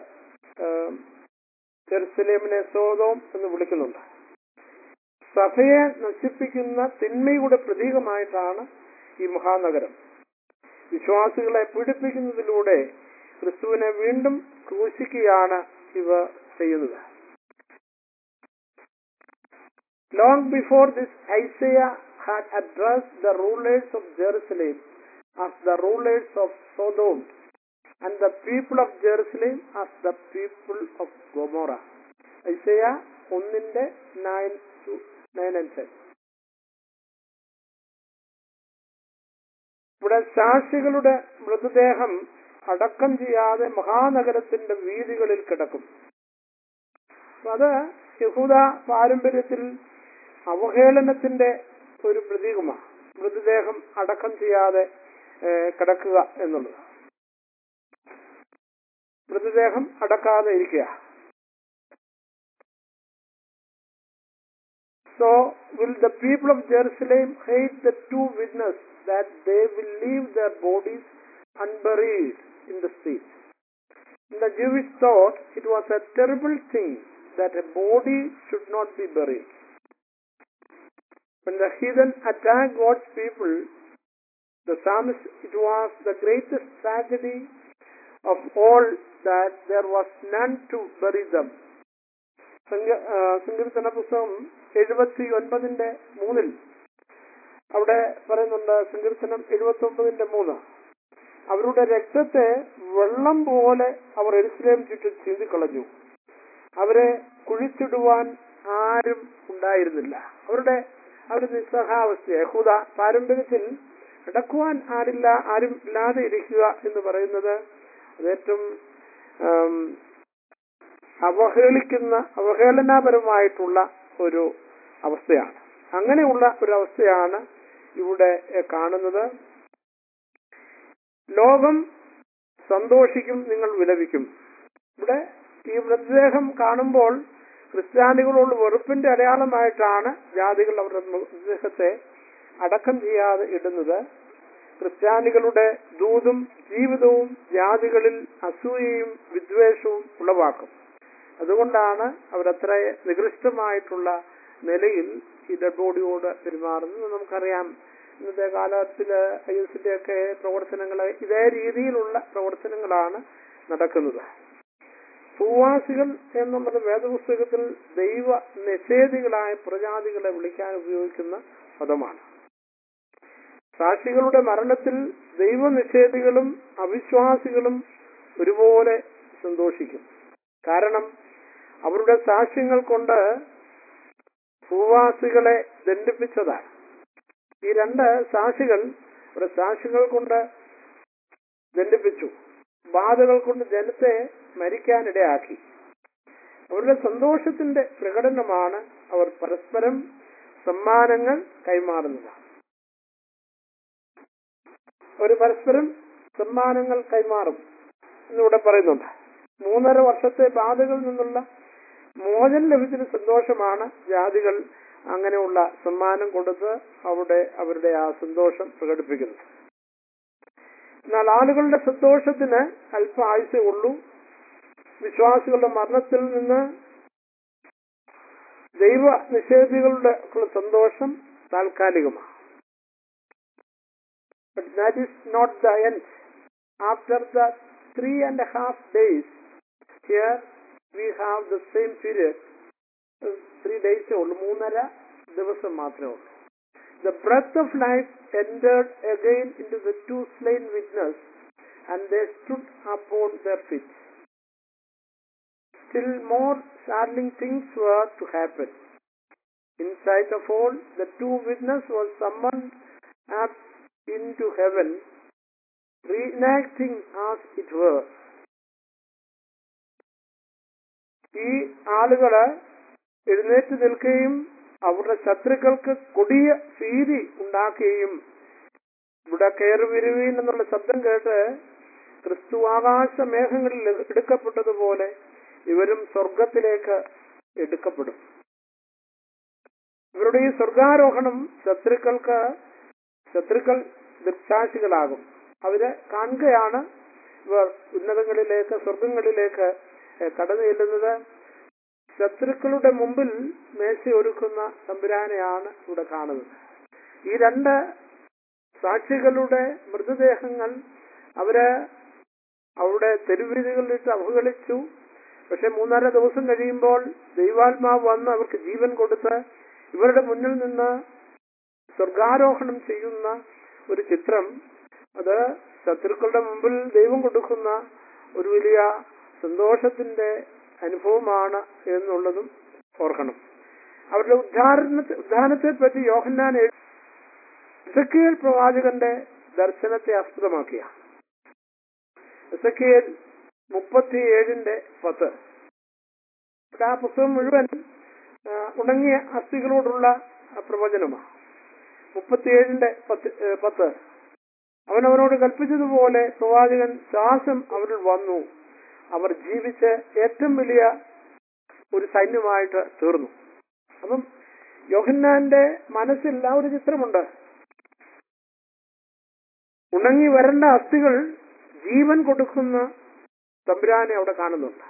ജെറുസലേമിനെ സോതോം എന്ന് വിളിക്കുന്നുണ്ട് സഭയെ നശിപ്പിക്കുന്ന തിന്മയുടെ പ്രതീകമായിട്ടാണ് ഈ മഹാനഗരം വിശ്വാസികളെ പീഡിപ്പിക്കുന്നതിലൂടെ ക്രിസ്തുവിനെ വീണ്ടും ക്രൂശിക്കുകയാണ് ഇവ ചെയ്യുന്നത് Long before this, Isaiah had addressed the rulers of Jerusalem as the rulers of Sodom and the people of Jerusalem as the people of Gomorrah. Isaiah ഒന്നിന്റെ nine two nine and ten ഇവിടെ സാക്ഷികളുടെ മൃതദേഹം അടക്കം ചെയ്യാതെ മഹാനഗരത്തിന്റെ വീതികളിൽ കിടക്കും അപ്പൊ അത് യഹൂദ പാരമ്പര്യത്തിൽ അവഹേളനത്തിന്റെ ഒരു പ്രതീകമാണ് മൃതദേഹം അടക്കം ചെയ്യാതെ കിടക്കുക എന്നുള്ളത് മൃതദേഹം അടക്കാതെ ഇരിക്കുക So will the people of Jerusalem hate the two witnesses that they will leave their bodies unburied in the streets. In the Jewish thought, it was a terrible thing that a body should not be buried. When the heathen attacked God's people, the psalmist, it was the greatest tragedy of all that there was none to bury them. സങ്ക- ആ, സങ്കീർത്തന പുസ്തകം എഴുപത്തി ഒൻപതിന്റെ മൂന്നിൽ അവിടെ പറയുന്നുണ്ട് സങ്കീർത്തനം എഴുപത്തി ഒമ്പതിന്റെ മൂന്ന് അവരുടെ രക്തത്തെ വെള്ളം പോലെ അവർ എരുസലേം ചുറ്റും ചീന്തിക്കളഞ്ഞു അവരെ കുഴിച്ചിടുവാൻ ആരും ഉണ്ടായിരുന്നില്ല അവരുടെ അവരുടെ നിസ്സഹാവസ്ഥ യഹൂദ പാരമ്പര്യത്തിൽ അടക്കുവാൻ ആരില്ല ആരും ഇല്ലാതെ ഇരിക്കുക എന്ന് പറയുന്നത് അത് ഏറ്റവും ആം, അവഹേളിക്കുന്ന അവഹേളനാപരമായിട്ടുള്ള ഒരു അവസ്ഥയാണ് അങ്ങനെയുള്ള ഒരു അവസ്ഥയാണ് ഇവിടെ എ, കാണുന്നത് ലോകം സന്തോഷിക്കും നിങ്ങൾ വിലപിക്കും ഇവിടെ ഈ മൃതദേഹം കാണുമ്പോൾ ക്രിസ്ത്യാനികളോട് വെറുപ്പിന്റെ അടയാളമായിട്ടാണ് ജാതികൾ അവരുടെ മൃതദേഹത്തെ അടക്കം ചെയ്യാതെ ഇടുന്നത് ക്രിസ്ത്യാനികളുടെ ദൂതും ജീവിതവും ജാതികളിൽ അസൂയയും വിദ്വേഷവും ഉളവാക്കും അതുകൊണ്ടാണ് അവരത്ര നികൃഷ്ടമായിട്ടുള്ള നിലയിൽ ഈ ഡെഡ് ബോഡിയോട് പെരുമാറുന്നത് നമുക്കറിയാം ഇന്നത്തെ കാലത്തിൽ ഐ എസിന്റെ ഒക്കെ പ്രവർത്തനങ്ങൾ ഇതേ രീതിയിലുള്ള പ്രവർത്തനങ്ങളാണ് നടക്കുന്നത് ഭൂവാസികൾ എന്നുള്ളത് വേദപുസ്തകത്തിൽ ദൈവ നിഷേധികളായ പ്രജാതികളെ വിളിക്കാൻ ഉപയോഗിക്കുന്ന പദമാണ് സാക്ഷികളുടെ മരണത്തിൽ ദൈവനിഷേധികളും അവിശ്വാസികളും ഒരുപോലെ സന്തോഷിക്കും കാരണം അവരുടെ സാക്ഷ്യങ്ങൾ കൊണ്ട് ഭൂവാസികളെ ദണ്ഡിപ്പിച്ചതാണ് ഈ രണ്ട് സാക്ഷികൾ അവരുടെ സാക്ഷികൾ കൊണ്ട് ദണ്ഡിപ്പിച്ചു ബാധകൾ കൊണ്ട് ജനത്തെ മരിക്കാനിടയാക്കി അവരുടെ സന്തോഷത്തിന്റെ പ്രകടനമാണ് അവർ പരസ്പരം സമ്മാനങ്ങൾ കൈമാറുന്നത് അവർ പരസ്പരം സമ്മാനങ്ങൾ കൈമാറും എന്നിവിടെ പറയുന്നുണ്ട് മൂന്നര വർഷത്തെ ബാധകളിൽ നിന്നുള്ള മോചനം ലഭിച്ചൊരു സന്തോഷമാണ് ജാതികൾ അങ്ങനെയുള്ള സമ്മാനം കൊടുത്ത് അവിടെ അവരുടെ ആ സന്തോഷം പ്രകടിപ്പിക്കുന്നത് എന്നാൽ ആളുകളുടെ സന്തോഷത്തിന് അല്പ ആയുസേ ഉള്ളൂ വിശ്വാസികളുടെ മരണത്തിൽ നിന്ന് ദൈവ നിഷേധികളുടെ ഉള്ള സന്തോഷം താൽക്കാലികമാണ് But that is not the end. After the three and a half days, here we have the same period. Three ഡേയ്സേ ഉള്ളൂ മൂന്നര ദിവസം മാത്രമേ ഉള്ളൂ The breath of life entered again into the two slain witness, and they stood upon their feet. Still more startling things were to happen. In sight of all, the two witness was summoned up into heaven, reenacting as it were. ഈ ആളുകള് എഴുന്നേറ്റ് നിൽക്കുകയും അവരുടെ ശത്രുക്കൾക്ക് കൊടിയ ഭീതി ഉണ്ടാക്കുകയും ഇവിടെ കയറി വരുവീൻ എന്നുള്ള ശബ്ദം കേട്ട് ക്രിസ്തു ആകാശ മേഘങ്ങളിൽ എടുക്കപ്പെട്ടതുപോലെ ഇവരും സ്വർഗത്തിലേക്ക് എടുക്കപ്പെടും ഇവരുടെ ഈ സ്വർഗാരോഹണം ശത്രുക്കൾക്ക് ശത്രുക്കൾ ദൃക്സാക്ഷികളാകും അവര് കാണുകയാണ് ഇവർ ഉന്നതങ്ങളിലേക്ക് സ്വർഗങ്ങളിലേക്ക് ഏഹ്, കടന്നു ചെല്ലുന്നത് ശത്രുക്കളുടെ മുമ്പിൽ മേശയൊരുക്കുന്ന തമ്പുരാനെയാണ് ഇവിടെ കാണുന്നത് ഈ രണ്ട് സാക്ഷികളുടെ മൃതദേഹങ്ങൾ അവര് അവിടെ തെരുവീതികളിലിട്ട് അവഹേളിച്ചു പക്ഷെ മൂന്നര ദിവസം കഴിയുമ്പോൾ ദൈവാത്മാവ് വന്ന് അവർക്ക് ജീവൻ കൊടുത്ത് ഇവരുടെ മുന്നിൽ നിന്ന് സ്വർഗാരോഹണം ചെയ്യുന്ന ഒരു ചിത്രം അത് ശത്രുക്കളുടെ മുമ്പിൽ ദൈവം കൊടുക്കുന്ന ഒരു വലിയ സന്തോഷത്തിന്റെ അനുഭവമാണ് എന്നുള്ളതും ഓർക്കണം അവരുടെ ഉദ്ധാരണത്തെ ഉദ്ധാനത്തെ പറ്റി യോഹന്നാൻ എസക്കിയൽ പ്രവാചകന്റെ ദർശനത്തെ ആസ്പദമാക്കിയ എസക്കിയൽ മുപ്പത്തിയേഴിന്റെ പത്ത് ഇവിടെ ആ പുസ്തകം മുഴുവൻ ആ, ഉണങ്ങിയ അസ്ഥികളോടുള്ള ആ പ്രവചനമാണ് മുപ്പത്തിയേഴിന്റെ പത്ത് ഏ, പത്ത് അവൻ അവനോട് കൽപ്പിച്ചതുപോലെ പ്രവാചകൻ ശ്വാസം അവരിൽ വന്നു അവർ ജീവിച്ച് ഏറ്റവും വലിയ ഒരു സൈന്യമായിട്ട് തീർന്നു അപ്പം യോഹന്നാന്റെ മനസ്സിൽ ആ ഒരു ചിത്രമുണ്ട് ഉണങ്ങി വരേണ്ട അസ്ഥികൾ ജീവൻ കൊടുക്കുന്ന തമ്പുരാനെ അവിടെ കാണുന്നുണ്ട്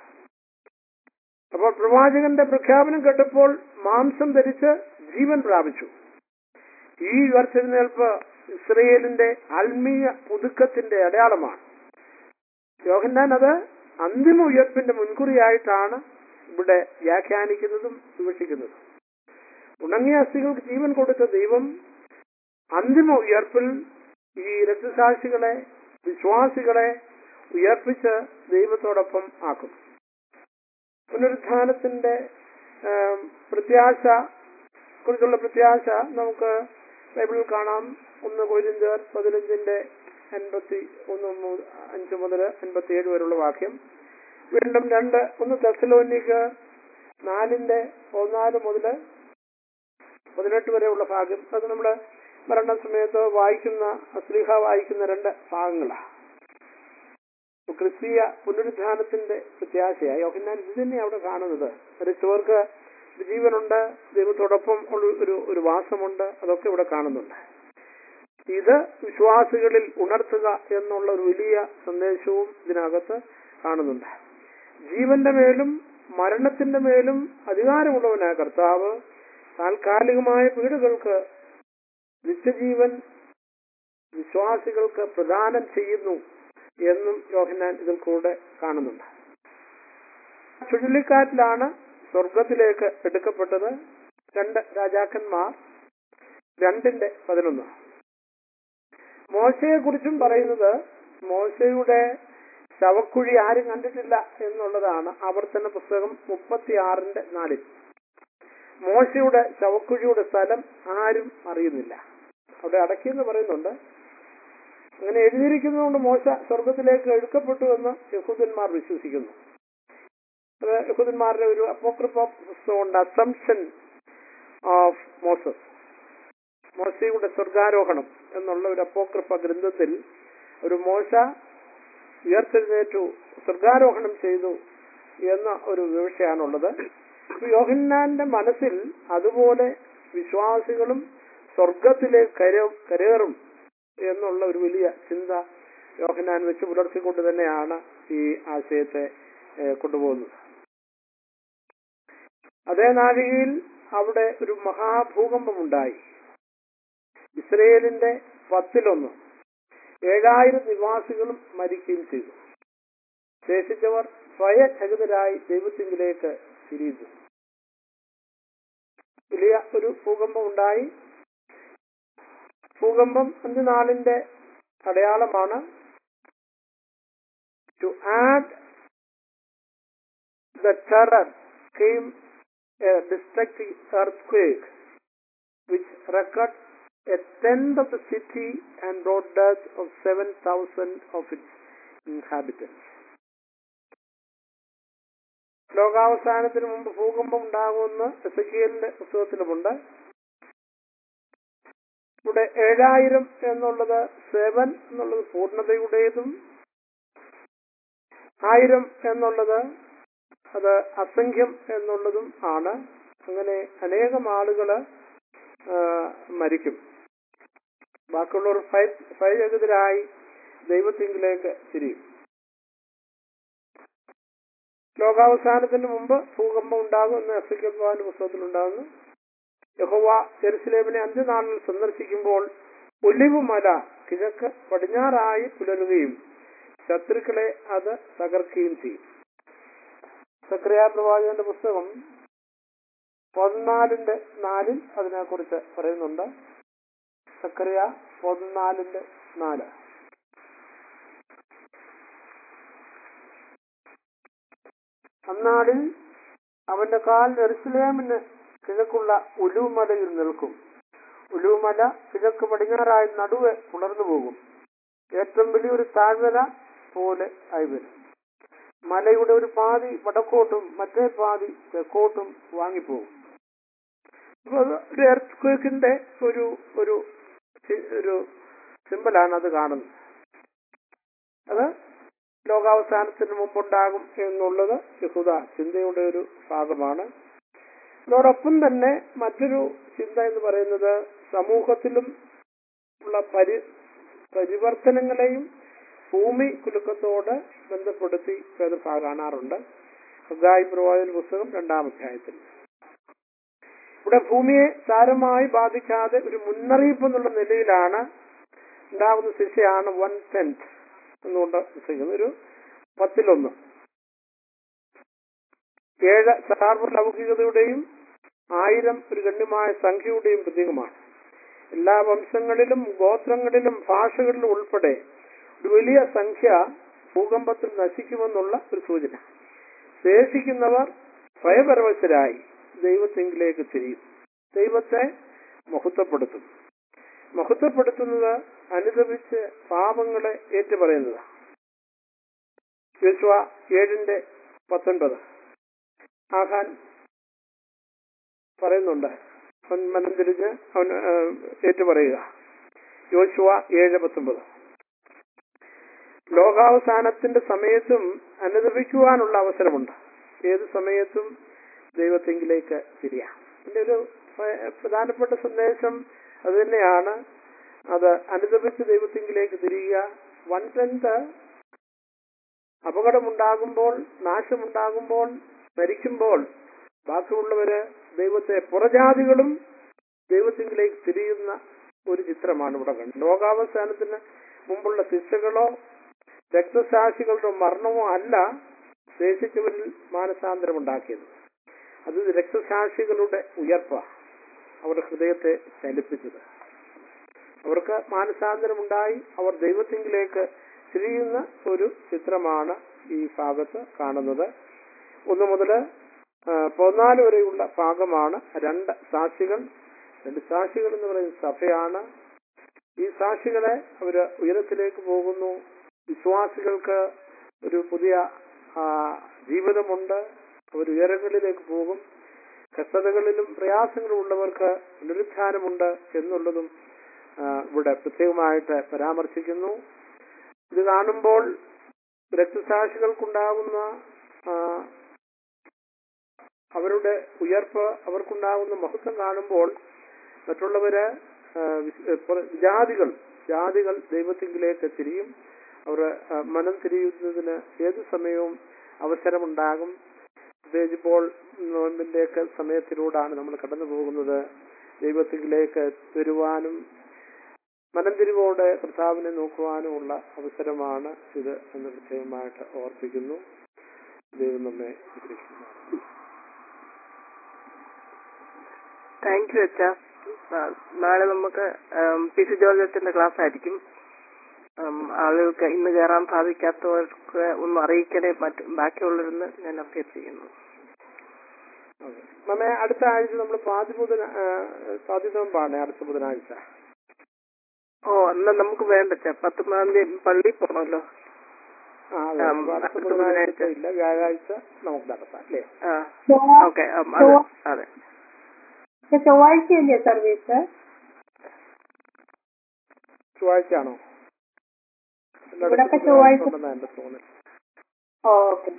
അപ്പോൾ പ്രവാചകന്റെ പ്രഖ്യാപനം കേട്ടപ്പോൾ മാംസം ധരിച്ച് ജീവൻ പ്രാപിച്ചു ഈ ഉയർത്തെഴുന്നേൽപ്പ് ഇസ്രയേലിന്റെ ആത്മീയ പുതുക്കത്തിന്റെ അടയാളമാണ് യോഹന്നാൻ അത് അന്തിമ ഉയർപ്പിന്റെ മുൻകുറിയായിട്ടാണ് ഇവിടെ വ്യാഖ്യാനിക്കുന്നതും വിവക്ഷിക്കുന്നതും ഉണങ്ങിയ അസ്ഥികൾക്ക് ജീവൻ കൊടുത്ത ദൈവം അന്തിമ ഉയർപ്പിൽ ഈ രക്തസാക്ഷികളെ വിശ്വാസികളെ ഉയർപ്പിച്ച് ദൈവത്തോടൊപ്പം ആക്കും പുനരുത്ഥാനത്തിന്റെ ആം, പ്രത്യാശ കുറിച്ചുള്ള പ്രത്യാശ നമുക്ക് ബൈബിളിൽ കാണാം ഒന്ന് കൊരിന്ത്യർ പതിനഞ്ചിന്റെ അൻപത്തി ഒന്ന് മു- അഞ്ച് മുതൽ അൻപത്തി ഏഴ് വരെയുള്ള വാക്യം വീണ്ടും രണ്ട് ഒന്ന് തെസലോനിക്ക് നാലിന്റെ പതിനാല് മുതൽ പതിനെട്ട് വരെയുള്ള ഭാഗം അത് നമ്മുടെ മരണസമയത്ത് വായിക്കുന്ന അസ്ലിഹ വായിക്കുന്ന രണ്ട് ഭാഗങ്ങളാണ് ക്രിസ്തീയ പുനരുദ്ധാനത്തിന്റെ പ്രത്യാശയായി യോഹന്നാൻ ഇത് തന്നെ അവിടെ കാണുന്നത് മരിച്ചവർക്ക് ഒരു ജീവനുണ്ട് ദൈവത്തോടൊപ്പം ഉള്ള ഒരു ഒരു വാസമുണ്ട് അതൊക്കെ ഇവിടെ കാണുന്നുണ്ട് ഇത് വിശ്വാസികളിൽ ഉണർത്തുക എന്നുള്ള ഒരു വലിയ സന്ദേശവും ഇതിനകത്ത് കാണുന്നുണ്ട് ജീവന്റെ മേലും മരണത്തിന്റെ മേലും അധികാരമുള്ളവനായ കർത്താവ് താൽക്കാലികമായ പീഡകൾക്ക് നിത്യജീവൻ വിശ്വാസികൾക്ക് പ്രദാനം ചെയ്യുന്നു എന്നും യോഹന്നാൻ ഇതിൽ കൂടെ കാണുന്നുണ്ട് ചുഴലിക്കാറ്റിലാണ് സ്വർഗത്തിലേക്ക് എടുക്കപ്പെട്ടത് രണ്ട് രാജാക്കന്മാർ രണ്ടിന്റെ പതിനൊന്ന് മോശയെ കുറിച്ചും പറയുന്നത് മോശയുടെ ശവക്കുഴി ആരും കണ്ടിട്ടില്ല എന്നുള്ളതാണ് ആവർത്തന പുസ്തകം മുപ്പത്തിയാറിന്റെ നാലിൽ മോശയുടെ ശവക്കുഴിയുടെ സ്ഥലം ആരും അറിയുന്നില്ല അവിടെ അടക്കിയെന്ന് പറയുന്നുണ്ട് അങ്ങനെ എഴുതിയിരിക്കുന്നതുകൊണ്ട് മോശ സ്വർഗത്തിലേക്ക് എടുക്കപ്പെട്ടു എന്ന് യഹൂദന്മാർ വിശ്വസിക്കുന്നു അത് യഹൂദന്മാരുടെ ഒരു അപ്പോക്രിഫ പുസ്തകമുണ്ട് അസംഷൻ ഓഫ് മോസസ് മോശയുടെ സ്വർഗാരോഹണം എന്നുള്ള ഒരു അപ്പോക്രിഫ ഗ്രന്ഥത്തിൽ ഒരു മോശ ഉയർത്തെഴുന്നേറ്റു സ്വർഗാരോഹണം ചെയ്തു എന്ന ഒരു വിവക്ഷയാണുള്ളത് ഇപ്പൊ യോഹന്നാന്റെ മനസ്സിൽ അതുപോലെ വിശ്വാസികളും സ്വർഗത്തിലേക്ക് കര- കരേറും എന്നുള്ള ഒരു വലിയ ചിന്ത യോഹന്നാൻ വെച്ച് പുലർത്തിക്കൊണ്ട് തന്നെയാണ് ഈ ആശയത്തെ ഏഹ്, കൊണ്ടുപോകുന്നത് അതേ നാഴികയിൽ അവിടെ ഒരു മഹാഭൂകമ്പമുണ്ടായി ഇസ്രയേലിന്റെ പത്തിലൊന്ന് ഏഴായിരം നിവാസികളും മരിക്കുകയും ചെയ്തു ശേഷിച്ചവർ സ്വയചകിതരായി ദൈവത്തിങ്കിലേക്ക് തിരിയുന്നു വലിയ ഒരു ഭൂകമ്പം ഉണ്ടായി ഭൂകമ്പം അന്ത്യനാളിന്റെ അടയാളമാണ് to add the terror came a destructive earthquake which wrecked a tenth of the city and brought death of 7,000 of its inhabitants. ലോകാവസാനത്തിന് മുമ്പ് ഭൂകമ്പം ഉണ്ടാകുമെന്ന് എസക്കിയലിന്റെ പുസ്തകത്തിലുമുണ്ട് ഇവിടെ ഏഴായിരം എന്നുള്ളത് സെവൻ എന്നുള്ളത് പൂർണ്ണതയുടേതും ആയിരം എന്നുള്ളത് അത് അസംഖ്യം എന്നുള്ളതും ആണ് അങ്ങനെ അനേകം ആളുകള് ആ, മരിക്കും ബാക്കിയുള്ളവർ ഭയചകിതരായി ദൈവത്തിങ്കിലേക്ക് തിരിയും ലോകാവസാനത്തിന് മുമ്പ് ഭൂകമ്പം ഉണ്ടാകും എന്ന് എഫ്രിക്കൽ ഭവന്റെ പുസ്തകത്തിലുണ്ടാകുന്നു യഹോവ ജെറുസലേമിനെ അന്ത്യനാളിൽ സന്ദർശിക്കുമ്പോൾ ഒലിവ് മല കിഴക്ക് പടിഞ്ഞാറായി പുലരുകയും ശത്രുക്കളെ അത് തകർക്കുകയും ചെയ്യും സക്രിയ പ്രവാചകന്റെ പുസ്തകം പതിനാലിന്റെ നാലിൽ അതിനെക്കുറിച്ച് പറയുന്നുണ്ട് സക്രിയ പതിനാലിന്റെ നാല് അന്നാളിൽ അവന്റെ കാൽ എറുസലേമിന് കിഴക്കുള്ള ഉലുമലയിൽ നിൽക്കും ഉലുമല കിഴക്ക് പടിഞ്ഞാറായി നടുവെ പുലർന്നു പോകും ഏറ്റവും വലിയൊരു താഴ്വര പോലെ ആയി വരും മലയുടെ ഒരു പാതി വടക്കോട്ടും മറ്റേ പാതി തെക്കോട്ടും വാങ്ങിപ്പോകും അപ്പൊ അത് ഒരു എർത്ത് ഒരു ഒരു സി- ഒരു സിമ്പലാണ് അത് കാണുന്നത് അത് ലോകാവസാനത്തിന് മുമ്പുണ്ടാകും എന്നുള്ളത് യഹൂദ ചിന്തയുടെ ഒരു ഭാഗമാണ് അതോടൊപ്പം തന്നെ മറ്റൊരു ചിന്ത എന്ന് പറയുന്നത് സമൂഹത്തിലും ഉള്ള പരി പരിവർത്തനങ്ങളെയും ഭൂമി കുലുക്കത്തോട് ബന്ധപ്പെടുത്തി വേദഭാഗ കാണാറുണ്ട് ഹഗായി പ്രവാചക പുസ്തകം രണ്ടാം അധ്യായത്തിൽ ഇവിടെ ഭൂമിയെ സാരമായി ബാധിക്കാതെ ഒരു മുന്നറിയിപ്പ് എന്നുള്ള നിലയിലാണ് ഉണ്ടാകുന്ന ശിക്ഷയാണ് വൺ ടെൻത്ത് എന്നുകൊണ്ട് വിശ്വസിക്കുന്നത് ഒരു പത്തിലൊന്ന് ഏഴ് സാർവലൗകികതയുടെയും ആയിരം ഒരു ഗണ്യമായ സംഖ്യയുടെയും പ്രതീകമാണ് എല്ലാ വംശങ്ങളിലും ഗോത്രങ്ങളിലും ഭാഷകളിലും ഉൾപ്പെടെ ഒരു വലിയ സംഖ്യ ഭൂകമ്പത്തിൽ നശിക്കുമെന്നുള്ള ഒരു സൂചന ശേഷിക്കുന്നവർ ഭയപരവശരായി ദൈവത്തെങ്കിലേക്ക് തിരിയും ദൈവത്തെ മഹത്വപ്പെടുത്തും മഹത്വപ്പെടുത്തുന്നത് അനുദപിച്ച് പാപങ്ങളെ ഏറ്റുപറയുന്നതാണ് യോശുവ ഏഴിന്റെ പത്തൊൻപത് ആഹാൻ പറയുന്നുണ്ട് അവൻ മനം തിരിഞ്ഞ് അവൻ ആ, ഏറ്റുപറയുക യോശുവ ഏഴ് പത്തൊമ്പത് ലോകാവസാനത്തിന്റെ സമയത്തും അനുദപിക്കുവാനുള്ള അവസരമുണ്ട് ഏത് സമയത്തും ദൈവത്തെങ്കിലേക്ക് തിരിയാം ഇതിന്റെ ഒരു പ്ര- പ്രധാനപ്പെട്ട സന്ദേശം അത് തന്നെയാണ് അത് അനുദപിച്ച് ദൈവത്തെങ്കിലേക്ക് തിരിയുക വൺ ടെൻത്ത് അപകടമുണ്ടാകുമ്പോൾ നാശമുണ്ടാകുമ്പോൾ മരിക്കുമ്പോൾ ബാക്കിയുള്ളവര് ദൈവത്തെ പുറജാതികളും ദൈവത്തിങ്കിലേക്ക് തിരിയുന്ന ഒരു ചിത്രമാണ് ഇവിടെ കണ്ടത് ലോകാവസാനത്തിന് മുമ്പുള്ള ശിക്ഷകളോ രക്തസാക്ഷികളുടെ മരണമോ അല്ല ശേഷിച്ചവരിൽ മാനസാന്തരമുണ്ടാക്കിയത് അത് രക്തസാക്ഷികളുടെ ഉയർപ്പ അവരുടെ ഹൃദയത്തെ ചലിപ്പിച്ചത് അവർക്ക് മാനസാന്തരമുണ്ടായി അവർ ദൈവത്തിങ്കിലേക്ക് തിരിയുന്ന ഒരു ചിത്രമാണ് ഈ ഭാഗത്ത് കാണുന്നത് ഒന്ന് മുതൽ പതിനാല് വരെയുള്ള ഭാഗമാണ് രണ്ട് സാക്ഷികൾ രണ്ട് സാക്ഷികൾ എന്ന് പറയുന്ന സഭയാണ് ഈ സാക്ഷികളെ അവര് ഉയരത്തിലേക്ക് പോകുന്നു വിശ്വാസികൾക്ക് ഒരു പുതിയ ആ, ജീവിതമുണ്ട് അവർ ഉയരങ്ങളിലേക്ക് പോകും കഷ്ടതകളിലും പ്രയാസങ്ങളും ഉള്ളവർക്ക് പുനരുത്ഥാനമുണ്ട് എന്നുള്ളതും ആ, ഇവിടെ പ്രത്യേകമായിട്ട് പരാമർശിക്കുന്നു ഇത് കാണുമ്പോൾ രക്തസാക്ഷികൾക്കുണ്ടാകുന്ന ആ, അവരുടെ ഉയർപ്പ് അവർക്കുണ്ടാകുന്ന മഹത്വം കാണുമ്പോൾ മറ്റുള്ളവര് ആ, വിശ്- ഏ, പുറ- ജാതികൾ ജാതികൾ ദൈവത്തിങ്കിലേക്ക് തിരിയും അവർ ആ, മനം തിരിയുന്നതിന് ഏത് സമയവും അവസരമുണ്ടാകും പ്രത്യേകിച്ച് ഇപ്പോൾ നോമ്പിന്റെയൊക്കെ സമയത്തിലൂടെയാണ് നമ്മൾ കടന്നു പോകുന്നത് ദൈവത്തിങ്കിലേക്ക് വരുവാനും മനംതിരിവോടെ കർത്താവിനെ നോക്കുവാനുമുള്ള അവസരമാണ് ഇത് എന്ന് പ്രത്യേകമായിട്ട് ഓർപ്പിക്കുന്നു ദൈവം നമ്മെ അനുഗ്രഹിക്കുന്നു താങ്ക് യു അച്ഛ നാളെ നമുക്ക് പി സി ജോർജത്തിന്റെ ക്ലാസ് ആയിരിക്കും ഉം, ആളുകൾക്ക് ഇന്ന് കയറാൻ സാധിക്കാത്തവർക്ക് ഒന്ന് അറിയിക്കണേ മറ്റ് ബാക്കിയുള്ളവരെന്ന് ഞാൻ അഭ്യർത്ഥിക്കുന്നു ഓക്കെ. നമ്മെ അടുത്ത ആഴ്ച നമ്മൾ പാതി ബുധന പാതി നോമ്പാണ് അടുത്ത ബുധനാഴ്ച ഓ എന്നാ നമുക്ക് വേണ്ട അച്ഛാ പത്തൊമ്പതാം തീയതി പള്ളിയിൽ പോകണമല്ലോ ആ അതെ ഉം, അപ്പൊ അടുത്ത അടുത്ത ബുധനാഴ്ച ബുധനാഴ്ച. ഇല്ല വ്യാഴാഴ്ച നമുക്ക് നടത്താം അല്ലേ ആ ഓക്കെ അതെ അതെ ചൊവ്വാഴ്ചയല്ലേ സർവീസ് ചൊവ്വാഴ്ചയാണോ ഇവിടൊക്കെ ചൊവ്വാഴ്ച. ഉണ്ടെന്നാ എന്റെ തോന്നൽ ഓക്കെ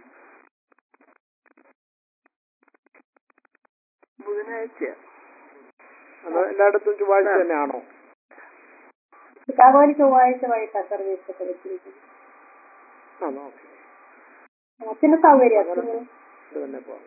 ബുധനാഴ്ച അത് എല്ലായിടത്തും ചൊവ്വാഴ്ച ആ. തന്നെയാണോ ചിക്കാഗോയിൽ ചൊവ്വാഴ്ച വൈകിട്ടാ സർവീസ് ഒക്കെ വെച്ചിരിക്കുന്നത് ആണോ ഓക്കെ അച്ഛന് സൗകര്യം അച്ഛന് ഇത് തന്നെ പോകാം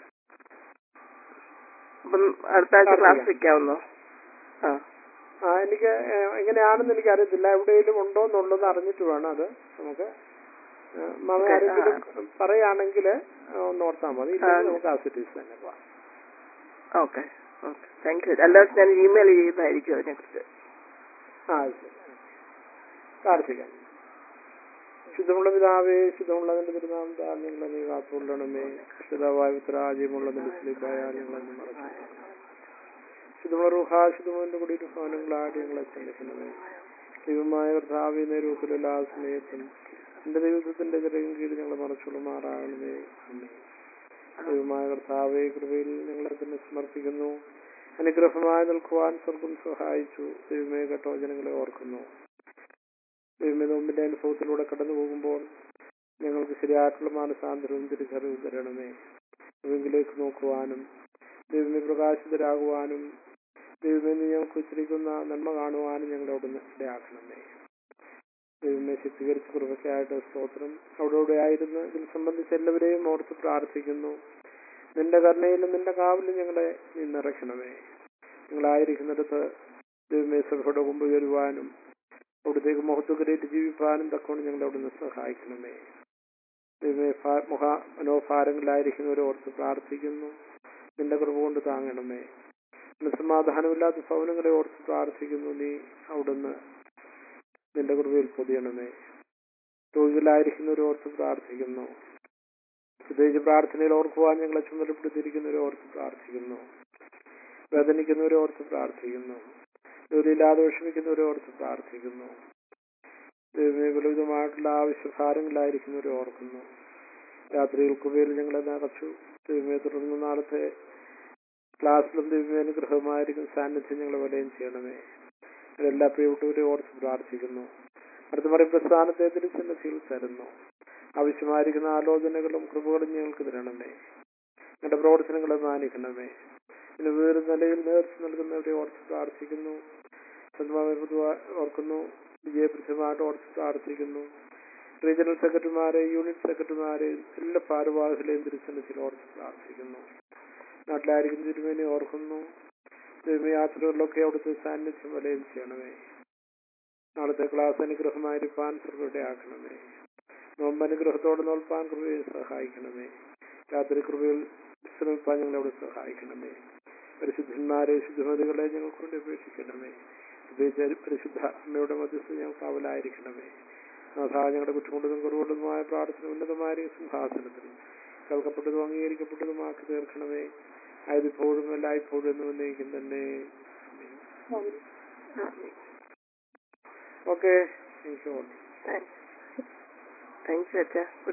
അപ്പം അടുത്ത ആഴ്ച ആ, ക്ലാസ് ചെയ്യാം. വെക്കാവുന്നോ ആ ആ എനിക്ക് ഏഹ്, എങ്ങനെയാണെന്ന് എനിക്ക് അറിയത്തില്ല എവിടെയെങ്കിലും ഉണ്ടോ എന്നുള്ളത് അറിഞ്ഞിട്ട് വേണം അത് നമുക്ക് ഏഹ്, മകൻ ഓക്കേ, ആരെങ്കിലും പറയുകയാണെങ്കിൽ ഒന്ന് ഓർത്താൽ മതി ഇല്ലെങ്കിൽ ആ. നമുക്ക് ആ സിറ്റീസ് തന്നെ പോവാം ഓക്കെ ഓക്കെ താങ്ക് യു എല്ലാവർക്കും ഞാൻ ഇമെയിൽ ചെയ്യുന്നതായിരിക്കും അതിനെക്കുറിച്ച് ആ അത് ശരി പ്രാർത്ഥിക്കാം ശുദ്ധമുള്ള പിതാവേ ശുദ്ധമുള്ളതിന്റെ തിരുനാമത്താൽ നിങ്ങളെ നീ കാത്തുകൊള്ളണമേ ശുദ്ധമായ ഉത്തരാജ്യമുള്ള നിലസിലിപ്പായ നിങ്ങളെ നീ മറച്ചു ശുദ്ധമുള്ള റുഹ ശുദ്ധമുള്ള കൂടി ഭവനങ്ങളാടി ഞങ്ങളെ സന്ധിക്കണമേ ദൈവമായ കർത്താവേ നേരൂപ്പിൽ എല്ലാ സമയത്തും എന്റെ ദൈവത്തിന്റെ ചെറിയ കീഴിൽ ഞങ്ങളെ മറച്ചുകൊള്ളുമാറാകണമേ അമ്മേ ദൈവമായ കർത്താവേ കൃപയിൽ ഞങ്ങളെ തന്നെ സമർപ്പിക്കുന്നു അനുഗ്രഹമായി നിൽക്കുവാൻ സ്വർഗം സഹായിച്ചു ദൈവമേ കേട്ടോ ജനങ്ങളെ ഓർക്കുന്നു ദൈവമേ നോമ്പിന്റെ അനുഭവത്തിലൂടെ കടന്നു പോകുമ്പോൾ ഞങ്ങൾക്ക് ശരിയായിട്ടുള്ള മാനസാന്തരവും തിരിച്ചറിവും തരണമേ ദൈവത്തിലേക്ക് നോക്കുവാനും ദൈവമേ പ്രകാശിതരാകുവാനും ദൈവമേ നീ ഞങ്ങൾക്ക് വെച്ചിരിക്കുന്ന നന്മ കാണുവാനും ഞങ്ങളെ അവിടുന്ന് ഇടയാക്കണമേ ദൈവമേ ശക്തീകരിച്ച കൃപയ്ക്കായിട്ട് സ്തോത്രം അവിടെ ഇവിടെ ആയിരുന്നു ഇതിൽ സംബന്ധിച്ച് എല്ലാവരെയും ഓർത്ത് പ്രാർത്ഥിക്കുന്നു നിന്റെ കരുണയിലും നിന്റെ കാവലും ഞങ്ങളെ നീ നിറയ്ക്കണമേ ഞങ്ങളായിരിക്കുന്നിടത്ത് ദൈവമേ സഭയുടെ മുമ്പ് വരുവാനും അവിടത്തേക്ക് മുഖത്തുകരേറ്റ് ജീവിപ്പാനും തക്കോണം ഞങ്ങളെ അവിടുന്ന് സഹായിക്കണമേ ദൈവമേ ഭാ- മുഖ മനോഭാരങ്ങളിലായിരിക്കുന്നവരെ ഓർത്ത് പ്രാർത്ഥിക്കുന്നു നിന്റെ കൃപ കൊണ്ട് താങ്ങണമേ ഇന്ന് സമാധാനമില്ലാത്ത ഭവനങ്ങളെ ഓർത്ത് പ്രാർത്ഥിക്കുന്നു നീ അവിടുന്ന് നിന്റെ കൃപയിൽ പൊതിയണമേ രോഗികളായിരിക്കുന്നവരെ ഓർത്ത് പ്രാർത്ഥിക്കുന്നു പ്രത്യേകിച്ച് പ്രാർത്ഥനയിൽ ഓർക്കുവാൻ ഞങ്ങളെ ചുമതലപ്പെടുത്തിയിരിക്കുന്നവരെ ഓർത്ത് പ്രാർത്ഥിക്കുന്നു വേദനിക്കുന്നവരെ ഓർത്ത് പ്രാർത്ഥിക്കുന്നു ജോലിയില്ലാതെ വിഷമിക്കുന്നവരെ ഓർത്ത് പ്രാർത്ഥിക്കുന്നു ദൈവമേ വിപരീതമായിട്ടുള്ള ആവശ്യഭാരങ്ങളായിരിക്കുന്നവരെ ഓർക്കുന്നു രാത്രിയിൽ കൃപയിൽ ഞങ്ങളെ നിറച്ചു ദൈവമേ തുടർന്ന് നാളത്തെ ക്ലാസ്സിലും ദൈവമേ അനുഗ്രഹമായിരിക്കും സാന്നിധ്യം ഞങ്ങളെ വലയം ചെയ്യണമേ എല്ലാ പ്രിയപ്പെട്ടവരെ ഓർത്ത് പ്രാർത്ഥിക്കുന്നു അടുത്ത പറയും പ്രസ്ഥാനത്തെ തിരിച്ചെന്നതിൽ തരുന്നു ആവശ്യമായിരിക്കുന്ന ആലോചനകളും കൃപകളും ഞങ്ങൾക്ക് തരണമേ ഞങ്ങളുടെ പ്രവർത്തനങ്ങളെ മാനിക്കണമേ ഇന്ന് വേറെ നിലയിൽ നേർച്ച നൽകുന്നവരെ ഓർത്ത് പ്രാർത്ഥിക്കുന്നു സ്വന്തമായി പൊതുവാ- ഓർക്കുന്നു വിജയപ്രദമായിട്ട് ഓർത്ത് പ്രാർത്ഥിക്കുന്നു റീജിയണൽ സെക്രട്ടറിമാരെ യൂണിറ്റ് സെക്രട്ടറിമാരെ എല്ലാ ഭാരവാഹികളെയും തിരിച്ചെന്നതിൽ ഓർത്ത് പ്രാർത്ഥിക്കുന്നു നാട്ടിലായിരിക്കുന്ന തിരുമേനെ ഓർക്കുന്നു യാത്രകളിലൊക്കെ അവിടുത്തെ സാന്നിധ്യം വലയം ചെയ്യണമേ നാളത്തെ ക്ലാസ് അനുഗ്രഹമായിരിക്കാൻ കൃപയുടെ ആക്കണമേ നോമ്പ് അനുഗ്രഹത്തോടെ നോൽപ്പാൻ കൃപയെ സഹായിക്കണമേ രാത്രി കൃപയിൽ വിശ്രമിപ്പാൻ ഞങ്ങളെ അവിടെ സഹായിക്കണമേ പരിശുദ്ധന്മാരെ ശുദ്ധമതികളെ ഞങ്ങൾക്ക് കൊണ്ട് അപേക്ഷിക്കണമേ പ്രത്യേകിച്ച് പരിശുദ്ധ അമ്മയുടെ മധ്യസ്ഥ ഞങ്ങൾ കാവലായിരിക്കണമേ നാഥാ ഞങ്ങളുടെ കുറ്റമുള്ളതും കുറവുള്ളതുമായ പ്രാർത്ഥന ഉന്നതമായ സിംഹാസനത്തിൽ കേൾക്കപ്പെട്ടതും അംഗീകരിക്കപ്പെട്ടതുമാക്കി തീർക്കണമേ ആയതിപ്പോഴും എല്ലായ്പ്പോഴും എന്ന് വന്നേക്കും തന്നെ okay thank you thanks thanks അച്ഛാ